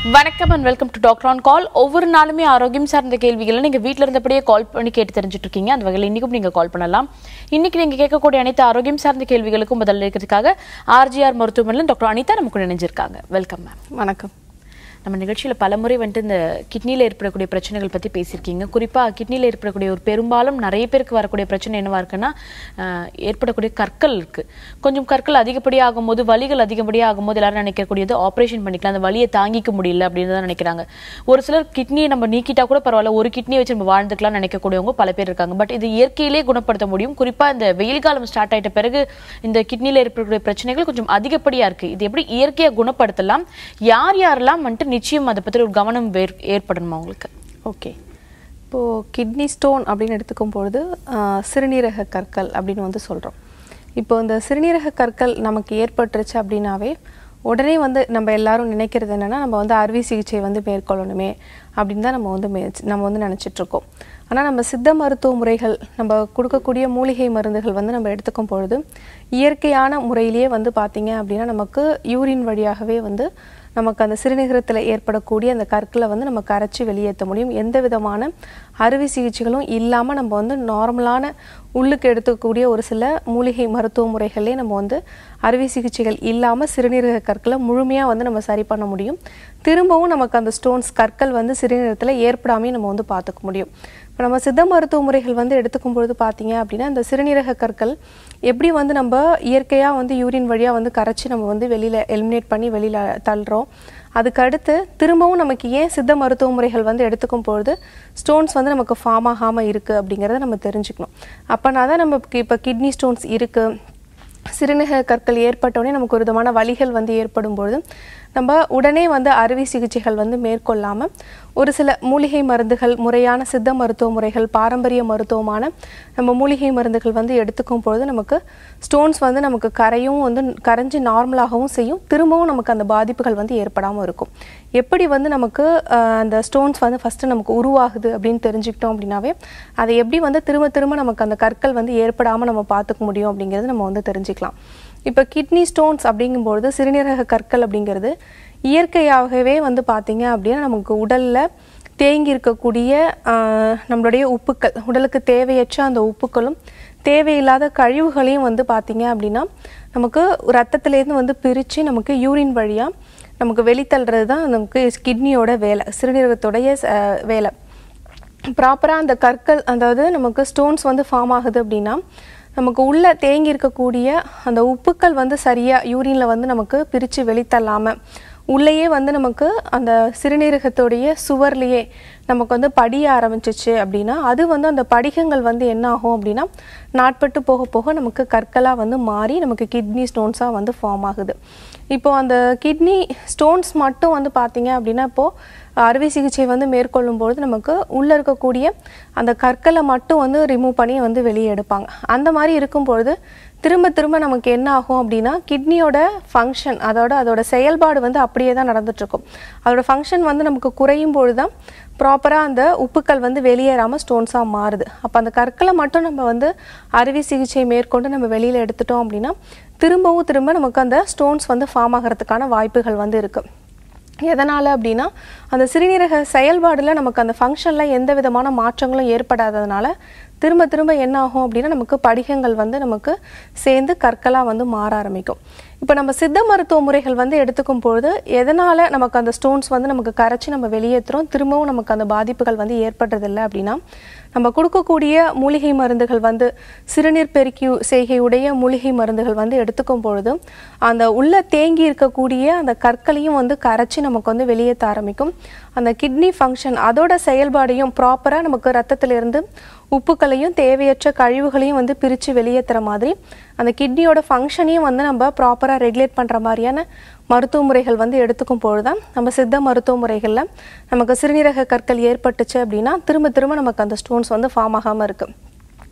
வணக்கம் and welcome to doctor on call ஒவ்வொரு நாளுமே ஆரோக்கியம் சார்ந்த கேள்விகளை நீங்க வீட்ல இருந்தபடியே கால் பண்ணி கேட்டு தெரிஞ்சுட்டு இருக்கீங்க அந்த வகையில் இன்னைக்கும் நீங்க கால் பண்ணலாம் இன்னைக்கு நீங்க கேட்கக்கூடிய அனைத்து ஆரோக்கியம் சார்ந்த கேள்விகளுக்கும் பதில் இருக்கிறதுக்காக ஆர்ஜிஆர் மருத்துவமனையில் டாக்டர் அனிதா நமக்கு இணைஞ்சிருக்காங்க வெல்கம் மேம் வணக்கம் நம்ம நிகழ்ச்சியில பலமுறை வந்துட்டு இந்த கிட்னியில் ஏற்படக்கூடிய பிரச்சனைகள் பத்தி பேசியிருக்கீங்க குறிப்பா கிட்னியில் ஏற்படக்கூடிய ஒரு பெரும்பாலும் நிறைய பேருக்கு வரக்கூடிய பிரச்சனை என்னவா இருக்குன்னா ஆஹ், ஏற்படக்கூடிய கற்கள் இருக்கு கொஞ்சம் கற்கள் அதிகப்படியாக ஆகும்போது வலிகள் அதிகப்படியாக ஆகும்போது எல்லாரும் நினைக்கக்கூடியது ஆப்ரேஷன் பண்ணிக்கலாம் அந்த வலியை தாங்கிக்க முடியல அப்படின்னு தான் நினைக்கிறாங்க ஒரு சிலர் கிட்னியை நம்ம நீக்கிட்டா கூட பரவாயில்ல ஒரு கிட்னியை வச்சு நம்ம வாழ்ந்துக்கலாம் நினைக்கக்கூடியவங்க பல பேர் இருக்காங்க பட் இது இயற்கையிலே குணப்படுத்த முடியும் குறிப்பா இந்த வெயில் காலம் ஸ்டார்ட் ஆயிட்ட பிறகு இந்த கிட்னியில் ஏற்படக்கூடிய பிரச்சனைகள் கொஞ்சம் அதிகப்படியா இருக்கு இது எப்படி இயற்கையா குணப்படுத்தலாம் யார் யாரெல்லாம் வந்துட்டு நிச்சயம் அதை பத்தி ஒரு கவனம் வேர்- ஏற்படணுமா உங்களுக்கு ஓகே இப்போது கிட்னி ஸ்டோன் அப்படின்னு எடுத்துக்கும் பொழுது ஆஹ், சிறுநீரக கற்கள் அப்படின்னு வந்து சொல்கிறோம் இப்போ இந்த சிறுநீரக கற்கள் நமக்கு ஏற்பட்டுருச்சு அப்படின்னாவே உடனே வந்து நம்ம எல்லாரும் நினைக்கிறது என்னென்னா நம்ம வந்து அறுவை சிகிச்சை வந்து மேற்கொள்ளணுமே அப்படின்னு தான் நம்ம வந்து மே- நம்ம வந்து நினைச்சிட்டு இருக்கோம் ஆனால் நம்ம சித்த மருத்துவ முறைகள் நம்ம கொடுக்கக்கூடிய மூலிகை மருந்துகள் வந்து நம்ம எடுத்துக்கும் பொழுது இயற்கையான முறையிலேயே வந்து பார்த்தீங்க அப்படின்னா நமக்கு யூரின் வழியாகவே வந்து நமக்கு அந்த சிறுநீரகத்தில் ஏற்படக்கூடிய அந்த கற்களை வந்து நம்ம கரைச்சி வெளியேற்ற முடியும் எந்த விதமான அறுவை சிகிச்சைகளும் இல்லாமல் நம்ம வந்து நார்மலான உள்ளுக்கு எடுத்துக்கக்கூடிய ஒரு சில மூலிகை மருத்துவ முறைகளே நம்ம வந்து அறுவை சிகிச்சைகள் இல்லாமல் சிறுநீரக கற்களை முழுமையாக வந்து நம்ம சரி பண்ண முடியும் திரும்பவும் நமக்கு அந்த ஸ்டோன்ஸ் கற்கள் வந்து சிறுநீரகத்தில் ஏற்படாமையும் நம்ம வந்து பார்த்துக்க முடியும் இப்போ நம்ம சித்த மருத்துவ முறைகள் வந்து எடுத்துக்கும் பொழுது பார்த்தீங்க அப்படின்னா இந்த சிறுநீரக கற்கள் எப்படி வந்து நம்ம இயற்கையாக வந்து யூரின் வழியாக வந்து கரைச்சி நம்ம வந்து வெளியில் எலிமினேட் பண்ணி வெளியில் தள்ளுறோம் அதுக்கு அடுத்து திரும்பவும் நமக்கு ஏன் சித்த மருத்துவ முறைகள் வந்து எடுத்துக்கும் பொழுது ஸ்டோன்ஸ் வந்து நமக்கு ஃபார்ம் ஆகாமல் இருக்குது அப்படிங்கிறத நம்ம தெரிஞ்சுக்கணும் அப்போனா தான் நமக்கு இப்போ கிட்னி ஸ்டோன்ஸ் இருக்குது சிறுநீரக கற்கள் ஏற்பட்டோடனே நமக்கு ஒரு விதமான வலிகள் வந்து ஏற்படும் பொழுது நம்ம உடனே வந்து அறுவை சிகிச்சைகள் வந்து மேற்கொள்ளாமல் ஒரு சில மூலிகை மருந்துகள் முறையான சித்த மருத்துவ முறைகள் பாரம்பரிய மருத்துவமான நம்ம மூலிகை மருந்துகள் வந்து எடுத்துக்கும் பொழுது நமக்கு ஸ்டோன்ஸ் வந்து நமக்கு கரையும் வந்து கரைஞ்சு நார்மலாகவும் செய்யும் திரும்பவும் நமக்கு அந்த பாதிப்புகள் வந்து ஏற்படாமல் இருக்கும் எப்படி வந்து நமக்கு ஆஹ், அந்த ஸ்டோன்ஸ் வந்து ஃபஸ்ட்டு நமக்கு உருவாகுது அப்படின்னு தெரிஞ்சுக்கிட்டோம் அப்படின்னாவே அதை எப்படி வந்து திரும்ப திரும்ப நமக்கு அந்த கற்கள் வந்து ஏற்படாமல் நம்ம பார்த்துக்க முடியும் அப்படிங்கிறது நம்ம வந்து தெரிஞ்சுக்கலாம் இப்போ கிட்னி ஸ்டோன்ஸ் அப்படிங்கும்பொழுது சிறுநீரக கற்கள் அப்படிங்கிறது இயற்கையாகவே வந்து பார்த்தீங்க அப்படின்னா நமக்கு உடலில் தேங்கி இருக்கக்கூடிய ஆஹ், நம்மளுடைய உப்புக்கள் உடலுக்கு தேவையற்ற அந்த உப்புக்களும் தேவையில்லாத கழிவுகளையும் வந்து பார்த்தீங்க அப்படின்னா நமக்கு ரத்தத்திலேருந்து வந்து பிரித்து நமக்கு யூரின் வழியாக நமக்கு வெளித்தள்ளுறது தான் நமக்கு கிட்னியோட வேலை சிறுநீரகத்துடைய அஹ், வேலை ப்ராப்பராக அந்த கற்கள் அதாவது நமக்கு ஸ்டோன்ஸ் வந்து ஃபார்ம் ஆகுது அப்படின்னா நமக்கு உள்ள தேங்கி இருக்கக்கூடிய அந்த உப்புக்கள் வந்து சரியாக யூரினில் வந்து நமக்கு பிரித்து வெளித்தள்ளாமல் உள்ளேயே வந்து நமக்கு அந்த சிறுநீரகத்துடைய சுவர்லேயே நமக்கு வந்து படிய ஆரம்பிச்சிச்சு அப்படின்னா அது வந்து அந்த படிகங்கள் வந்து என்ன ஆகும் அப்படின்னா நாட்பட்டு போக போக நமக்கு கற்களாக வந்து மாறி நமக்கு கிட்னி ஸ்டோன்ஸாக வந்து ஃபார்ம் ஆகுது இப்போ அந்த கிட்னி ஸ்டோன்ஸ் மட்டும் வந்து பார்த்தீங்க அப்படின்னா இப்போது அறுவை சிகிச்சை வந்து மேற்கொள்ளும் பொழுது நமக்கு உள்ளே இருக்கக்கூடிய அந்த கற்களை மட்டும் வந்து ரிமூவ் பண்ணி வந்து வெளியே எடுப்பாங்க அந்த மாதிரி இருக்கும் பொழுது திரும்ப திரும்ப நமக்கு என்ன ஆகும் அப்படின்னா கிட்னியோட ஃபங்க்ஷன் அதோட அதோட செயல்பாடு வந்து அப்படியே தான் நடந்துட்டு இருக்கும் அதோட ஃபங்க்ஷன் வந்து நமக்கு குறையும் பொழுது தான் ப்ராப்பராக அந்த உப்புக்கள் வந்து வெளியேறாமல் ஸ்டோன்ஸாக மாறுது அப்போ அந்த கற்களை மட்டும் நம்ம வந்து அறுவை சிகிச்சை மேற்கொண்டு நம்ம வெளியில் எடுத்துட்டோம் அப்படின்னா திரும்பவும் திரும்ப நமக்கு அந்த ஸ்டோன்ஸ் வந்து ஃபார்ம் ஆகிறதுக்கான வாய்ப்புகள் வந்து இருக்குது எதனால் அப்படின்னா அந்த சிறுநீரக செயல்பாடில் நமக்கு அந்த ஃபங்க்ஷனில் எந்த விதமான மாற்றங்களும் ஏற்படாததுனால திரும்ப திரும்ப என்ன ஆகும் அப்படின்னா நமக்கு படிகங்கள் வந்து நமக்கு சேர்ந்து கற்களாக வந்து மாற ஆரம்பிக்கும் இப்போ நம்ம சித்த மருத்துவ முறைகள் வந்து எடுத்துக்கும் பொழுது எதனால் நமக்கு அந்த ஸ்டோன்ஸ் வந்து நமக்கு கரைச்சி நம்ம வெளியேற்றுறோம் திரும்பவும் நமக்கு அந்த பாதிப்புகள் வந்து ஏற்படுறதில்லை அப்படின்னா நம்ம கொடுக்கக்கூடிய மூலிகை மருந்துகள் வந்து சிறுநீர் பெருக்கி செய்கையுடைய மூலிகை மருந்துகள் வந்து எடுத்துக்கும் பொழுது அந்த உள்ள தேங்கி இருக்கக்கூடிய அந்த கற்களையும் வந்து கரைச்சி நமக்கு வந்து வெளியேற்ற ஆரம்பிக்கும் அந்த கிட்னி ஃபங்க்ஷன் அதோட செயல்பாடையும் ப்ராப்பராக நமக்கு ரத்தத்திலிருந்து உப்புக்களையும் தேவையற்ற கழிவுகளையும் வந்து பிரித்து வெளியேற்றுற மாதிரி அந்த கிட்னியோட ஃபங்க்ஷனையும் வந்து நம்ம ப்ராப்பராக ரெகுலேட் பண்ணுற மாதிரியான மருத்துவ முறைகள் வந்து எடுத்துக்கும் பொழுது தான் நம்ம சித்த மருத்துவ முறைகளில் நமக்கு சிறுநீரக கற்கள் ஏற்பட்டுச்சு அப்படின்னா திரும்ப திரும்ப நமக்கு அந்த ஸ்டோன்ஸ் வந்து ஃபார்ம் ஆகாமல் இருக்குது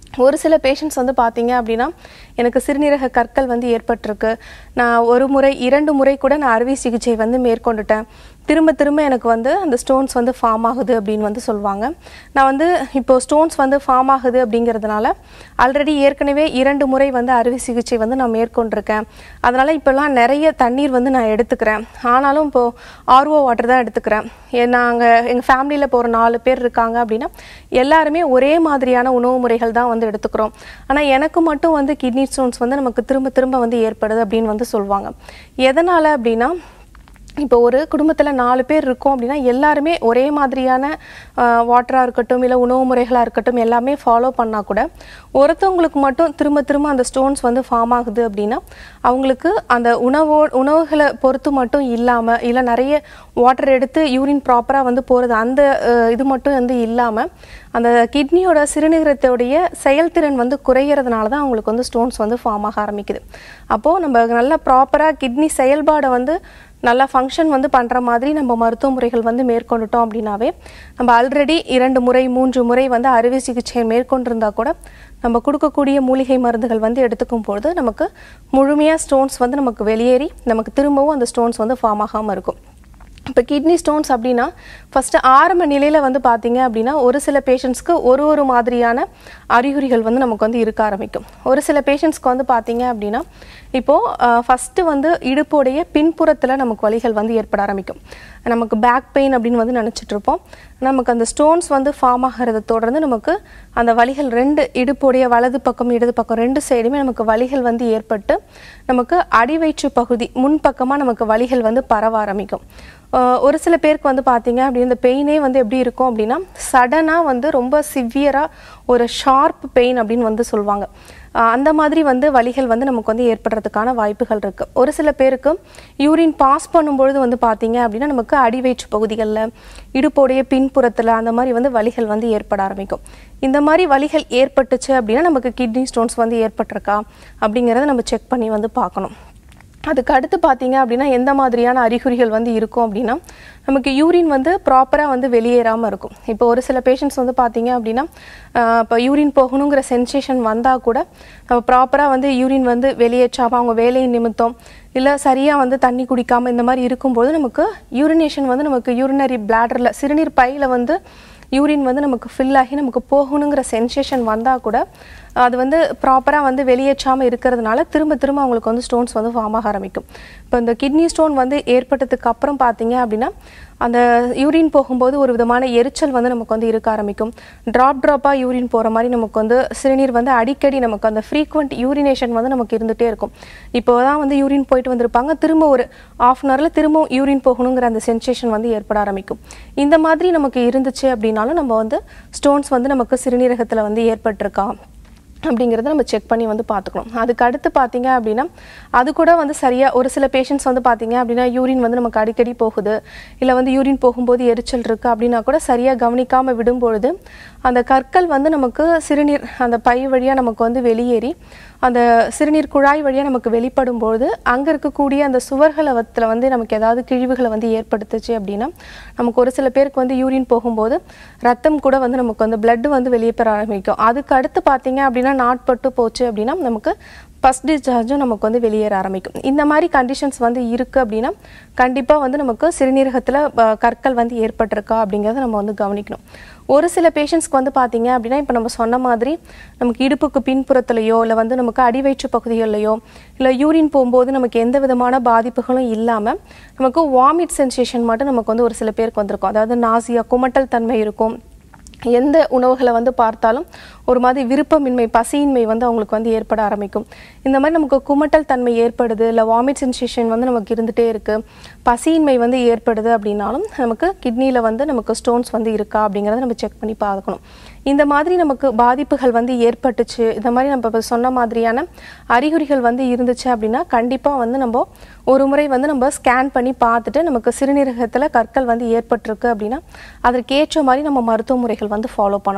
ஒரு சில பேஷண்ட்ஸ் வந்து பார்த்தீங்க அப்படின்னா எனக்கு சிறுநீரக கற்கள் வந்து ஏற்பட்டிருக்கு நான் ஒரு முறை இரண்டு முறை கூட நான் அறுவை சிகிச்சை வந்து மேற்கொண்டுட்டேன் திரும்ப திரும்ப எனக்கு வந்து அந்த ஸ்டோன்ஸ் வந்து ஃபார்ம் ஆகுது அப்படின்னு வந்து சொல்லுவாங்க நான் வந்து இப்போ ஸ்டோன்ஸ் வந்து ஃபார்ம் ஆகுது அப்படிங்கிறதுனால ஆல்ரெடி ஏற்கனவே இரண்டு முறை வந்து அறுவை சிகிச்சை வந்து நான் மேற்கொண்டிருக்கேன் அதனால் இப்போல்லாம் நிறைய தண்ணீர் வந்து நான் எடுத்துக்கிறேன் ஆனாலும் இப்போது ஆர்ஓ வாட்டர் தான் எடுத்துக்கிறேன் நாங்கள் எங்கள் ஃபேமிலியில் இப்போ ஒரு நாலு பேர் இருக்காங்க அப்படின்னா எல்லாருமே ஒரே மாதிரியான உணவு முறைகள் தான் வந்து எடுத்துக்கிறோம் ஆனால் எனக்கு மட்டும் வந்து கிட்னி ஸ்டோன்ஸ் வந்து நமக்கு திரும்ப திரும்ப வந்து ஏற்படுது அப்படின்னு வந்து சொல்லுவாங்க எதனால் அப்படின்னா இப்போ ஒரு குடும்பத்தில் நாலு பேர் இருக்கோம் அப்படின்னா எல்லாருமே ஒரே மாதிரியான வாட்டராக இருக்கட்டும் இல்லை உணவு முறைகளாக இருக்கட்டும் எல்லாமே ஃபாலோ பண்ணால் கூட ஒருத்தவங்களுக்கு மட்டும் திரும்ப திரும்ப அந்த ஸ்டோன்ஸ் வந்து ஃபார்ம் ஆகுது அப்படின்னா அவங்களுக்கு அந்த உணவோ உணவுகளை பொறுத்து மட்டும் இல்லாமல் இல்லை நிறைய வாட்டர் எடுத்து யூரின் ப்ராப்பராக வந்து போகிறது அந்த அஹ், இது மட்டும் வந்து இல்லாமல் அந்த கிட்னியோட சிறுநீரகத்தோடைய செயல்திறன் வந்து குறையிறதுனால தான் அவங்களுக்கு வந்து ஸ்டோன்ஸ் வந்து ஃபார்ம் ஆக ஆரம்பிக்குது அப்போது நம்ம நல்லா ப்ராப்பராக கிட்னி செயல்பாடை வந்து நல்லா ஃபங்க்ஷன் வந்து பண்ணுற மாதிரி நம்ம மருத்துவ முறைகள் வந்து மேற்கொண்டுட்டோம் அப்படின்னாவே நம்ம ஆல்ரெடி இரண்டு முறை மூன்று முறை வந்து அறுவை சிகிச்சை மேற்கொண்டிருந்தா கூட நம்ம கொடுக்கக்கூடிய மூலிகை மருந்துகள் வந்து எடுத்துக்கும் பொழுது நமக்கு முழுமையாக ஸ்டோன்ஸ் வந்து நமக்கு வெளியேறி நமக்கு திரும்பவும் அந்த ஸ்டோன்ஸ் வந்து ஃபார்ம் ஆகாமல் இருக்கும் இப்போ கிட்னி ஸ்டோன்ஸ் அப்படின்னா ஃபஸ்ட்டு ஆரம்ப நிலையில் வந்து பார்த்தீங்க அப்படின்னா ஒரு சில பேஷண்ட்ஸ்க்கு ஒரு ஒரு மாதிரியான அறிகுறிகள் வந்து நமக்கு வந்து இருக்க ஆரம்பிக்கும் ஒரு சில பேஷண்ட்ஸ்க்கு வந்து பார்த்தீங்க அப்படின்னா இப்போது ஃபஸ்ட்டு வந்து இடுப்போடைய பின்புறத்தில் நமக்கு வலிகள் வந்து ஏற்பட ஆரம்பிக்கும் நமக்கு பேக் பெயின் அப்படின்னு வந்து நினச்சிட்டு இருப்போம் நமக்கு அந்த ஸ்டோன்ஸ் வந்து ஃபார்ம் ஆகிறத தொடர்ந்து நமக்கு அந்த வலிகள் ரெண்டு இடுப்புடைய வலது பக்கம் இடது பக்கம் ரெண்டு சைடுமே நமக்கு வலிகள் வந்து ஏற்பட்டு நமக்கு அடிவயிற்று பகுதி முன்பக்கமாக நமக்கு வலிகள் வந்து பரவ ஆரம்பிக்கும் ஆஹ் ஒரு சில பேருக்கு வந்து பார்த்தீங்க அப்படி இந்த பெயினே வந்து எப்படி இருக்கும் அப்படின்னா சடனாக வந்து ரொம்ப சிவியராக ஒரு ஷார்ப் பெயின் அப்படின்னு வந்து சொல்லுவாங்க ஆஹ் அந்த மாதிரி வந்து வலிகள் வந்து நமக்கு வந்து ஏற்படுறதுக்கான வாய்ப்புகள் இருக்குது ஒரு சில பேருக்கு யூரின் பாஸ் பண்ணும்பொழுது வந்து பார்த்தீங்க அப்படின்னா நமக்கு அடிவயிற்று பகுதிகளில் இடுப்போடைய பின்புறத்தில் அந்த மாதிரி வந்து வலிகள் வந்து ஏற்பட ஆரம்பிக்கும் இந்த மாதிரி வலிகள் ஏற்பட்டுச்சு அப்படின்னா நமக்கு கிட்னி ஸ்டோன்ஸ் வந்து ஏற்பட்டிருக்கா அப்படிங்கிறத நம்ம செக் பண்ணி வந்து பார்க்கணும் அதுக்கு அடுத்து பார்த்தீங்க அப்படின்னா எந்த மாதிரியான அறிகுறிகள் வந்து இருக்கும் அப்படின்னா நமக்கு யூரின் வந்து ப்ராப்பராக வந்து வெளியேறாமல் இருக்கும் இப்போ ஒரு சில பேஷண்ட்ஸ் வந்து பார்த்தீங்க அப்படின்னா ஆஹ் இப்போ யூரின் போகணுங்கிற சென்சேஷன் வந்தால் கூட நம்ம ப்ராப்பராக வந்து யூரின் வந்து வெளியேற்றாமல் அவங்க வேலையின் நிமித்தம் இல்லை சரியாக வந்து தண்ணி குடிக்காமல் இந்த மாதிரி இருக்கும்போது நமக்கு யூரினேஷன் வந்து நமக்கு யூரினரி பிளாடரில் சிறுநீர் பையில் வந்து யூரின் வந்து நமக்கு ஃபில் ஆகி நமக்கு போகணுங்கிற சென்சேஷன் வந்தால் கூட அது வந்து ப்ராப்பராக வந்து வெளியேற்றாமல் இருக்கிறதுனால திரும்ப திரும்ப அவங்களுக்கு வந்து ஸ்டோன்ஸ் வந்து ஃபார்ம் ஆக ஆரம்பிக்கும் இப்போ இந்த கிட்னி ஸ்டோன் வந்து ஏற்பட்டதுக்கு அப்புறம் பார்த்தீங்க அப்படின்னா அந்த யூரின் போகும்போது ஒரு விதமான எரிச்சல் வந்து நமக்கு வந்து இருக்க ஆரம்பிக்கும் ட்ராப் ட்ராப்பாக யூரின் போகிற மாதிரி நமக்கு வந்து சிறுநீர் வந்து அடிக்கடி நமக்கு அந்த ஃப்ரீக்வெண்ட் யூரினேஷன் வந்து நமக்கு இருந்துகிட்டே இருக்கும் இப்போ தான் வந்து யூரின் போயிட்டு வந்திருப்பாங்க திரும்ப ஒரு ஆஃப் அன் ஹவரில் திரும்பவும் யூரின் போகணுங்கிற அந்த சென்சேஷன் வந்து ஏற்பட ஆரம்பிக்கும் இந்த மாதிரி நமக்கு இருந்துச்சு அப்படின்னாலும் நம்ம வந்து ஸ்டோன்ஸ் வந்து நமக்கு சிறுநீரகத்தில் வந்து ஏற்பட்டிருக்கா அப்படிங்கிறத நம்ம செக் பண்ணி வந்து பார்த்துக்கணும் அதுக்கு அடுத்து பார்த்தீங்க அப்படின்னா அது கூட வந்து சரியாக ஒரு சில பேஷண்ட்ஸ் வந்து பார்த்தீங்க அப்படின்னா யூரின் வந்து நமக்கு அடிக்கடி போகுது இல்லை வந்து யூரின் போகும்போது எரிச்சல் இருக்குது அப்படின்னா கூட சரியாக கவனிக்காமல் விடும்பொழுது அந்த கற்கள் வந்து நமக்கு சிறுநீர் அந்த பை வழியாக நமக்கு வந்து வெளியேறி அந்த சிறுநீர் குழாய் வழியாக நமக்கு வெளிப்படும் பொழுது அங்கே இருக்கக்கூடிய அந்த சுவர்களத்தில் வந்து நமக்கு ஏதாவது கிழிவுகளை வந்து ஏற்படுத்துச்சு அப்படின்னா நமக்கு ஒரு சில பேருக்கு வந்து யூரின் போகும்போது ரத்தம் கூட வந்து நமக்கு வந்து blood வந்து வெளியே பெற ஆரம்பிக்கும் அதுக்கு அடுத்து பார்த்தீங்க அப்படின்னா நாட்பட்டு போச்சு அப்படின்னா நமக்கு ஃபஸ்ட் டிஸ்சார்ஜும் நமக்கு வந்து வெளியேற ஆரம்பிக்கும் இந்த மாதிரி கண்டிஷன்ஸ் வந்து இருக்குது அப்படின்னா கண்டிப்பாக வந்து நமக்கு சிறுநீரகத்தில் கற்கள் வந்து ஏற்பட்டிருக்கா அப்படிங்கிறத நம்ம வந்து கவனிக்கணும் ஒரு சில பேஷண்ட்ஸ்க்கு வந்து பார்த்தீங்க அப்படின்னா இப்போ நம்ம சொன்ன மாதிரி நமக்கு இடுப்புக்கு பின்புறத்துலையோ இல்லை வந்து நமக்கு அடிவயிற்று பகுதிகளிலையோ இல்லை யூரின் போகும்போது நமக்கு எந்த விதமான பாதிப்புகளும் இல்லாமல் நமக்கு வாமிட் சென்சேஷன் மட்டும் நமக்கு வந்து ஒரு சில பேருக்கு வந்திருக்கும் அதாவது நாசியா குமட்டல் தன்மை இருக்கும் எந்த உணவுகளை வந்து பார்த்தாலும் ஒரு மாதிரி விருப்பமின்மை பசியின்மை வந்து அவங்களுக்கு வந்து ஏற்பட ஆரம்பிக்கும் இந்த மாதிரி நமக்கு குமட்டல் தன்மை ஏற்படுது இல்லை வாமிட் சென்சேஷன் வந்து நமக்கு இருந்துகிட்டே இருக்குது பசியின்மை வந்து ஏற்படுது அப்படின்னாலும் நமக்கு கிட்னியில் வந்து நமக்கு ஸ்டோன்ஸ் வந்து இருக்கா அப்படிங்கிறத நம்ம செக் பண்ணி பார்க்கணும் இந்த மாதிரி நமக்கு பாதிப்புகள் வந்து ஏற்பட்டுச்சு இந்த மாதிரி நம்ம இப்ப சொன்ன மாதிரியான அறிகுறிகள் வந்து இருந்துச்சு அப்படின்னா கண்டிப்பாக வந்து நம்ம ஒரு முறை வந்து நம்ம ஸ்கேன் பண்ணி பார்த்துட்டு நமக்கு சிறுநீரகத்தில் கற்கள் வந்து ஏற்பட்டிருக்கு அப்படின்னா அதற்கு ஏற்ற மாதிரி நம்ம மருத்துவ முறைகள் வந்து ஃபாலோ பண்ணணும்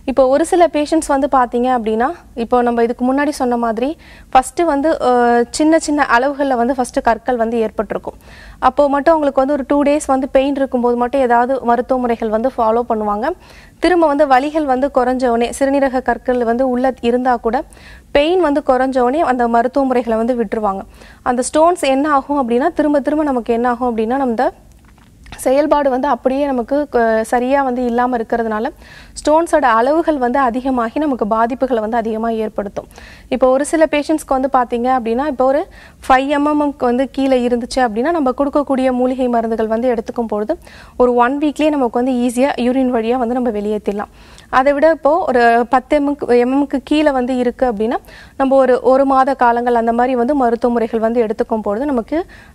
இப்போ ஒரு சில பேஷண்ட்ஸ் வந்து பார்த்தீங்க அப்படின்னா இப்போ நம்ம இதுக்கு முன்னாடி சொன்ன மாதிரி ஃபஸ்ட்டு வந்து அஹ், சின்ன சின்ன அளவுகளில் வந்து ஃபஸ்ட்டு கற்கள் வந்து ஏற்பட்டிருக்கும் அப்போ மட்டும் அவங்களுக்கு வந்து ஒரு டூ டேஸ் வந்து பெயின் இருக்கும்போது மட்டும் ஏதாவது மருத்துவ முறைகள் வந்து ஃபாலோ பண்ணுவாங்க திரும்ப வந்து வலிகள் வந்து குறைஞ்ச உடனே சிறுநீரக கற்கள் வந்து உள்ள இருந்தால் கூட பெயின் வந்து குறைஞ்ச உடனே அந்த மருத்துவ முறைகளை வந்து விட்டுருவாங்க அந்த ஸ்டோன்ஸ் என்ன ஆகும் அப்படின்னா திரும்ப திரும்ப நமக்கு என்ன ஆகும் அப்படின்னா நம்ம செயல்பாடு வந்து அப்படியே நமக்கு அஹ், சரியா வந்து இல்லாமல் இருக்கிறதுனால ஸ்டோன்ஸோட அளவுகள் வந்து அதிகமாகி நமக்கு பாதிப்புகளை வந்து அதிகமாக ஏற்படுத்தும் இப்போ ஒரு சில பேஷண்ட்ஸ்க்கு வந்து பார்த்தீங்க அப்படின்னா இப்போ ஒரு ஃபைவ் எம்எம்க்கு வந்து கீழே இருந்துச்சு அப்படின்னா நம்ம கொடுக்கக்கூடிய மூலிகை மருந்துகள் வந்து எடுத்துக்கும் பொழுது ஒரு ஒன் வீக்லேயே நமக்கு வந்து ஈஸியாக யூரின் வழியாக வந்து நம்ம வெளியேற்றிடலாம் அதை விட இப்போ ஒரு பத்து எம்எம்க்கு எம்எம்க்கு கீழே வந்து இருக்கு அப்படின்னா நம்ம ஒரு ஒரு மாத காலங்கள் அந்த மாதிரி வந்து மருத்துவ முறைகள் வந்து எடுத்துக்கும் பொழுது நமக்கு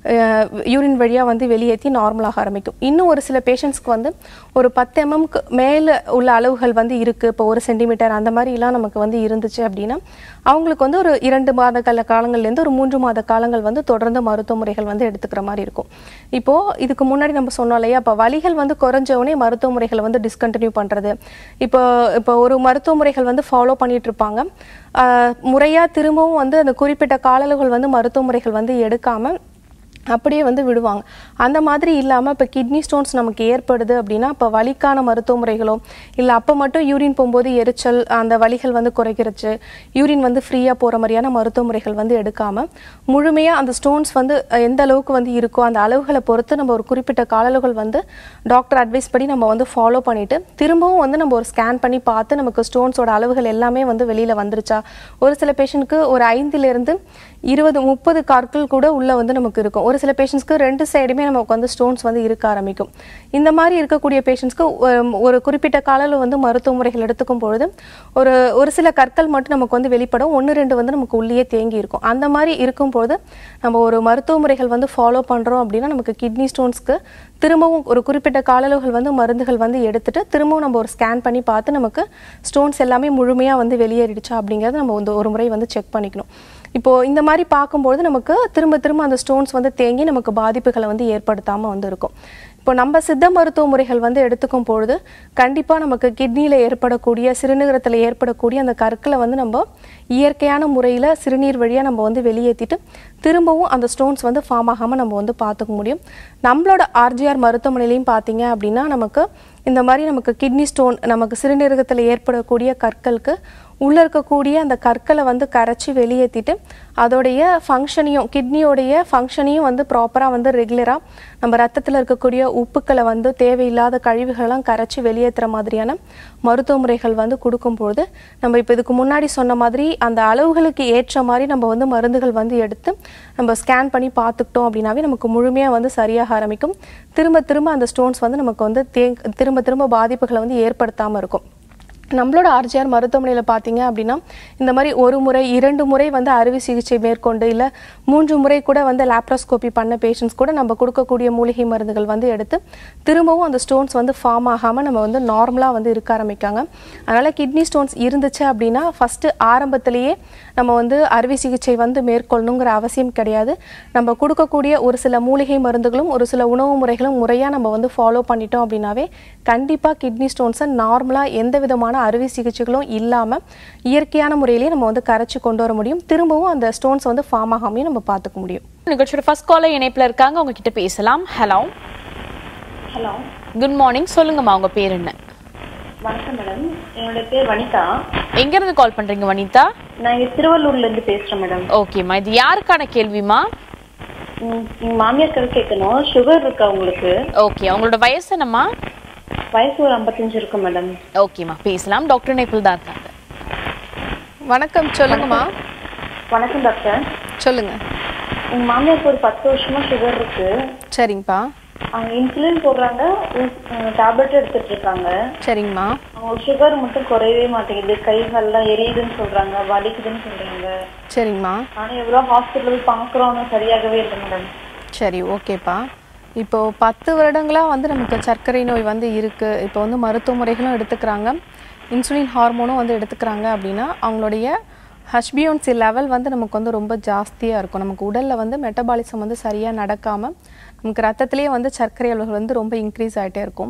யூரின் வழியாக வந்து வெளியேற்றி நார்மலாக ஆரம்பிக்கும் இன்னும் ஒரு சில பேஷண்ட்ஸ்க்கு வந்து ஒரு பத்து எம்எம்க்கு மேலே உள்ள அளவுகள் வந்து இருக்கு இப்போ ஒரு சென்டிமீட்டர் அந்த மாதிரிலாம் நமக்கு வந்து இருந்துச்சு அப்படின்னா அவங்களுக்கு வந்து ஒரு இரண்டு மாத கால காலங்கள்லேருந்து ஒரு மூன்று மாத காலங்கள் வந்து தொடர்ந்து மருத்துவ முறைகள் வந்து எடுத்துக்கிற மாதிரி இருக்கும் இப்போ இதுக்கு முன்னாடி நம்ம சொன்னோம் இல்லையா இப்போ வலிகள் வந்து குறைஞ்ச உடனே மருத்துவ முறைகளை வந்து டிஸ்கண்டினியூ பண்றது இப்போ இப்போ ஒரு மருத்துவ முறைகள் வந்து ஃபாலோ பண்ணிட்டு இருப்பாங்க ஆஹ் முறையா திரும்பவும் வந்து அந்த குறிப்பிட்ட கால அளவுகள் வந்து மருத்துவ முறைகள் வந்து எடுக்காம அப்படியே வந்து விடுவாங்க அந்த மாதிரி இல்லாமல் இப்போ கிட்னி ஸ்டோன்ஸ் நமக்கு ஏற்படுது அப்படின்னா இப்போ வலிக்கான மருத்துவ முறைகளோ இல்லை அப்போ மட்டும் யூரின் போகும்போது எரிச்சல் அந்த வலிகள் வந்து குறைக்கிறச்சு யூரின் வந்து ஃப்ரீயாக போகிற மாதிரியான மருத்துவ முறைகள் வந்து எடுக்காமல் முழுமையாக அந்த ஸ்டோன்ஸ் வந்து அஹ், எந்த அளவுக்கு வந்து இருக்கோ அந்த அளவுகளை பொறுத்து நம்ம ஒரு குறிப்பிட்ட கால அளவுகள் வந்து டாக்டர் அட்வைஸ் படி நம்ம வந்து ஃபாலோ பண்ணிட்டு திரும்பவும் வந்து நம்ம ஒரு ஸ்கேன் பண்ணி பார்த்து நமக்கு ஸ்டோன்ஸோட அளவுகள் எல்லாமே வந்து வெளியில் வந்துருச்சா ஒரு சில பேஷண்ட்க்கு ஒரு ஐந்துலேருந்து இருபது முப்பது கற்கள் கூட உள்ள வந்து நமக்கு இருக்கும் ஒரு சில பேஷண்ட்ஸ்க்கு ரெண்டு சைடுமே நமக்கு வந்து ஸ்டோன்ஸ் வந்து இருக்க ஆரம்பிக்கும் இந்த மாதிரி இருக்கக்கூடிய பேஷண்ட்ஸ்க்கு ஒரு குறிப்பிட்ட கால அளவு வந்து மருத்துவ முறைகள் எடுத்துக்கும் பொழுது ஒரு ஒரு சில கற்கள் மட்டும் நமக்கு வந்து வெளிப்படும் ஒன்று ரெண்டு வந்து நமக்கு உள்ளேயே தேங்கி இருக்கும் அந்த மாதிரி இருக்கும்போது நம்ம ஒரு மருத்துவ முறைகள் வந்து ஃபாலோ பண்ணுறோம் அப்படின்னா நமக்கு கிட்னி ஸ்டோன்ஸ்க்கு திரும்பவும் ஒரு குறிப்பிட்ட கால அளவுகள் வந்து மருந்துகள் வந்து எடுத்துட்டு திரும்பவும் நம்ம ஒரு ஸ்கேன் பண்ணி பார்த்து நமக்கு ஸ்டோன்ஸ் எல்லாமே முழுமையாக வந்து வெளியேறிடுச்சா அப்படிங்கிறத நம்ம வந்து ஒரு முறை வந்து செக் பண்ணிக்கணும் இப்போ இந்த மாதிரி பார்க்கும்போது நமக்கு திரும்ப திரும்ப அந்த ஸ்டோன்ஸ் வந்து தேங்கி நமக்கு பாதிப்புகளை வந்து ஏற்படுத்தாம வந்து இருக்கும் இப்போ நம்ம சித்த மருத்துவ முறைகள் வந்து எடுத்துக்கும் பொழுது கண்டிப்பாக நமக்கு கிட்னியில் ஏற்படக்கூடிய சிறுநீரகத்தில் ஏற்படக்கூடிய அந்த கற்களை வந்து நம்ம இயற்கையான முறையில் சிறுநீர் வழியாக நம்ம வந்து வெளியேற்றிட்டு திரும்பவும் அந்த ஸ்டோன்ஸ் வந்து ஃபார்ம் ஆகாமல் நம்ம வந்து பார்த்துக்க முடியும் நம்மளோட ஆர்ஜிஆர் மருத்துவமனையிலையும் பார்த்தீங்க அப்படின்னா நமக்கு இந்த மாதிரி நமக்கு கிட்னி ஸ்டோன் நமக்கு சிறுநீரகத்தில் ஏற்படக்கூடிய கற்களுக்கு உள்ளே இருக்கக்கூடிய அந்த கற்களை வந்து கரைச்சி வெளியேற்றிட்டு அதோடைய ஃபங்க்ஷனையும் கிட்னியோடைய ஃபங்க்ஷனையும் வந்து ப்ராப்பராக வந்து ரெகுலராக நம்ம ரத்தத்தில் இருக்கக்கூடிய உப்புக்களை வந்து தேவையில்லாத கழிவுகளெல்லாம் கரைச்சி வெளியேற்றுற மாதிரியான மருத்துவ முறைகள் வந்து கொடுக்கும்பொழுது நம்ம இப்போ இதுக்கு முன்னாடி சொன்ன மாதிரி அந்த அளவுகளுக்கு ஏற்ற மாதிரி நம்ம வந்து மருந்துகள் வந்து எடுத்து நம்ம ஸ்கேன் பண்ணி பார்த்துக்கிட்டோம் அப்படின்னாவே நமக்கு முழுமையாக வந்து சரியாக ஆரம்பிக்கும் திரும்ப திரும்ப அந்த ஸ்டோன்ஸ் வந்து நமக்கு வந்து தே திரும்ப திரும்ப பாதிப்புகளை வந்து ஏற்படுத்தாமல் இருக்கும் நம்மளோட ஆர்ஜிஆர் மருத்துவமனையில் பார்த்தீங்க அப்படின்னா இந்த மாதிரி ஒரு முறை இரண்டு முறை வந்து அறுவை சிகிச்சை மேற்கொண்டு இல்லை மூன்று முறை கூட வந்து லேப்ரோஸ்கோபி பண்ண பேஷண்ட்ஸ் கூட நம்ம கொடுக்கக்கூடிய மூலிகை மருந்துகள் வந்து எடுத்து திரும்பவும் அந்த ஸ்டோன்ஸ் வந்து ஃபார்ம் ஆகாமல் நம்ம வந்து நார்மலாக வந்து இருக்க ஆரம்பிக்காங்க அதனால் கிட்னி ஸ்டோன்ஸ் இருந்துச்சு அப்படின்னா ஃபஸ்ட்டு ஆரம்பத்திலேயே நம்ம வந்து அறுவை சிகிச்சை வந்து மேற்கொள்ளணுங்கிற அவசியம் கிடையாது நம்ம கொடுக்கக்கூடிய ஒரு சில மூலிகை மருந்துகளும் ஒரு சில உணவு முறைகளும் முறையாக நம்ம வந்து ஃபாலோ பண்ணிட்டோம் அப்படின்னாவே கண்டிப்பாக கிட்னி ஸ்டோன்ஸை நார்மலாக எந்த விதமான அறுவை சிகிச்சைகளும் இல்லாமல் இயற்கையான முறையிலேயே நம்ம வந்து கரைச்சி கொண்டு வர முடியும் திரும்பவும் அந்த ஸ்டோன்ஸ் வந்து ஃபார்ம் ஆகாமையும் நம்ம பார்த்துக்க முடியும் நிகழ்ச்சியோட ஃபர்ஸ்ட் காலர் இணைப்புல இருக்காங்க அவங்க கிட்ட பேசலாம் ஹலோ ஹலோ குட் மார்னிங் சொல்லுங்கம்மா உங்க பேர் என்ன வணக்கம் மேடம் என்னோட பேர் வனிதா எங்க இருந்து கால் பண்றீங்க வனிதா நான் இங்க திருவள்ளூர்ல இருந்து பேசுறேன் மேடம் ஓகேம்மா இது யாருக்கான கேள்விமா ம், எங்க மாமியாருக்கு கேட்கணும் சுகர் இருக்கா உங்களுக்கு ஓகே அவங்களோட வயசு என்னம்மா வயசு ஒரு ஐம்பத்தஞ்சு இருக்கும் மேடம் ஓகேம்மா பேசலாம் டாக்டர் இணைப்பில் தான் இருக்காங்க வணக்கம் சொல்லுங்கம்மா வணக்கம் டாக்டர் சொல்லுங்க எங்க மாமியாருக்கு ஒரு பத்து வருஷமா சுகர் இருக்கு சரிங்கப்பா அவங்க இன்சுலின் போடுறாங்க டேப்லெட் எடுத்துட்டு இருக்காங்க சரிங்கம்மா அவங்க சுகர் மட்டும் குறையவே மாட்டேங்குது கை கால்லாம் எரியுதுன்னு சொல்றாங்க வலிக்குதுன்னு சொல்றாங்க சரிங்கம்மா ஆனா எவ்வளவு ஹாஸ்பிட்டல் போய் பாக்குறோம் சரியாகவே இல்லை மேடம் சரி ஓகேப்பா இப்போ பத்து வருடங்களாக வந்து நமக்கு சர்க்கரை நோய் வந்து இருக்குது இப்போ வந்து மருத்துவ முறைகளும் எடுத்துக்கிறாங்க இன்சுலின் ஹார்மோனும் வந்து எடுத்துக்கிறாங்க அப்படின்னா அவங்களுடைய ஹஷ்பியோன்சி லெவல் வந்து நமக்கு வந்து ரொம்ப ஜாஸ்தியாக இருக்கும் நமக்கு உடலில் வந்து மெட்டபாலிசம் வந்து சரியாக நடக்காமல் நமக்கு ரத்தத்திலேயே வந்து சர்க்கரை அளவுகள் வந்து ரொம்ப இன்க்ரீஸ் ஆகிட்டே இருக்கும்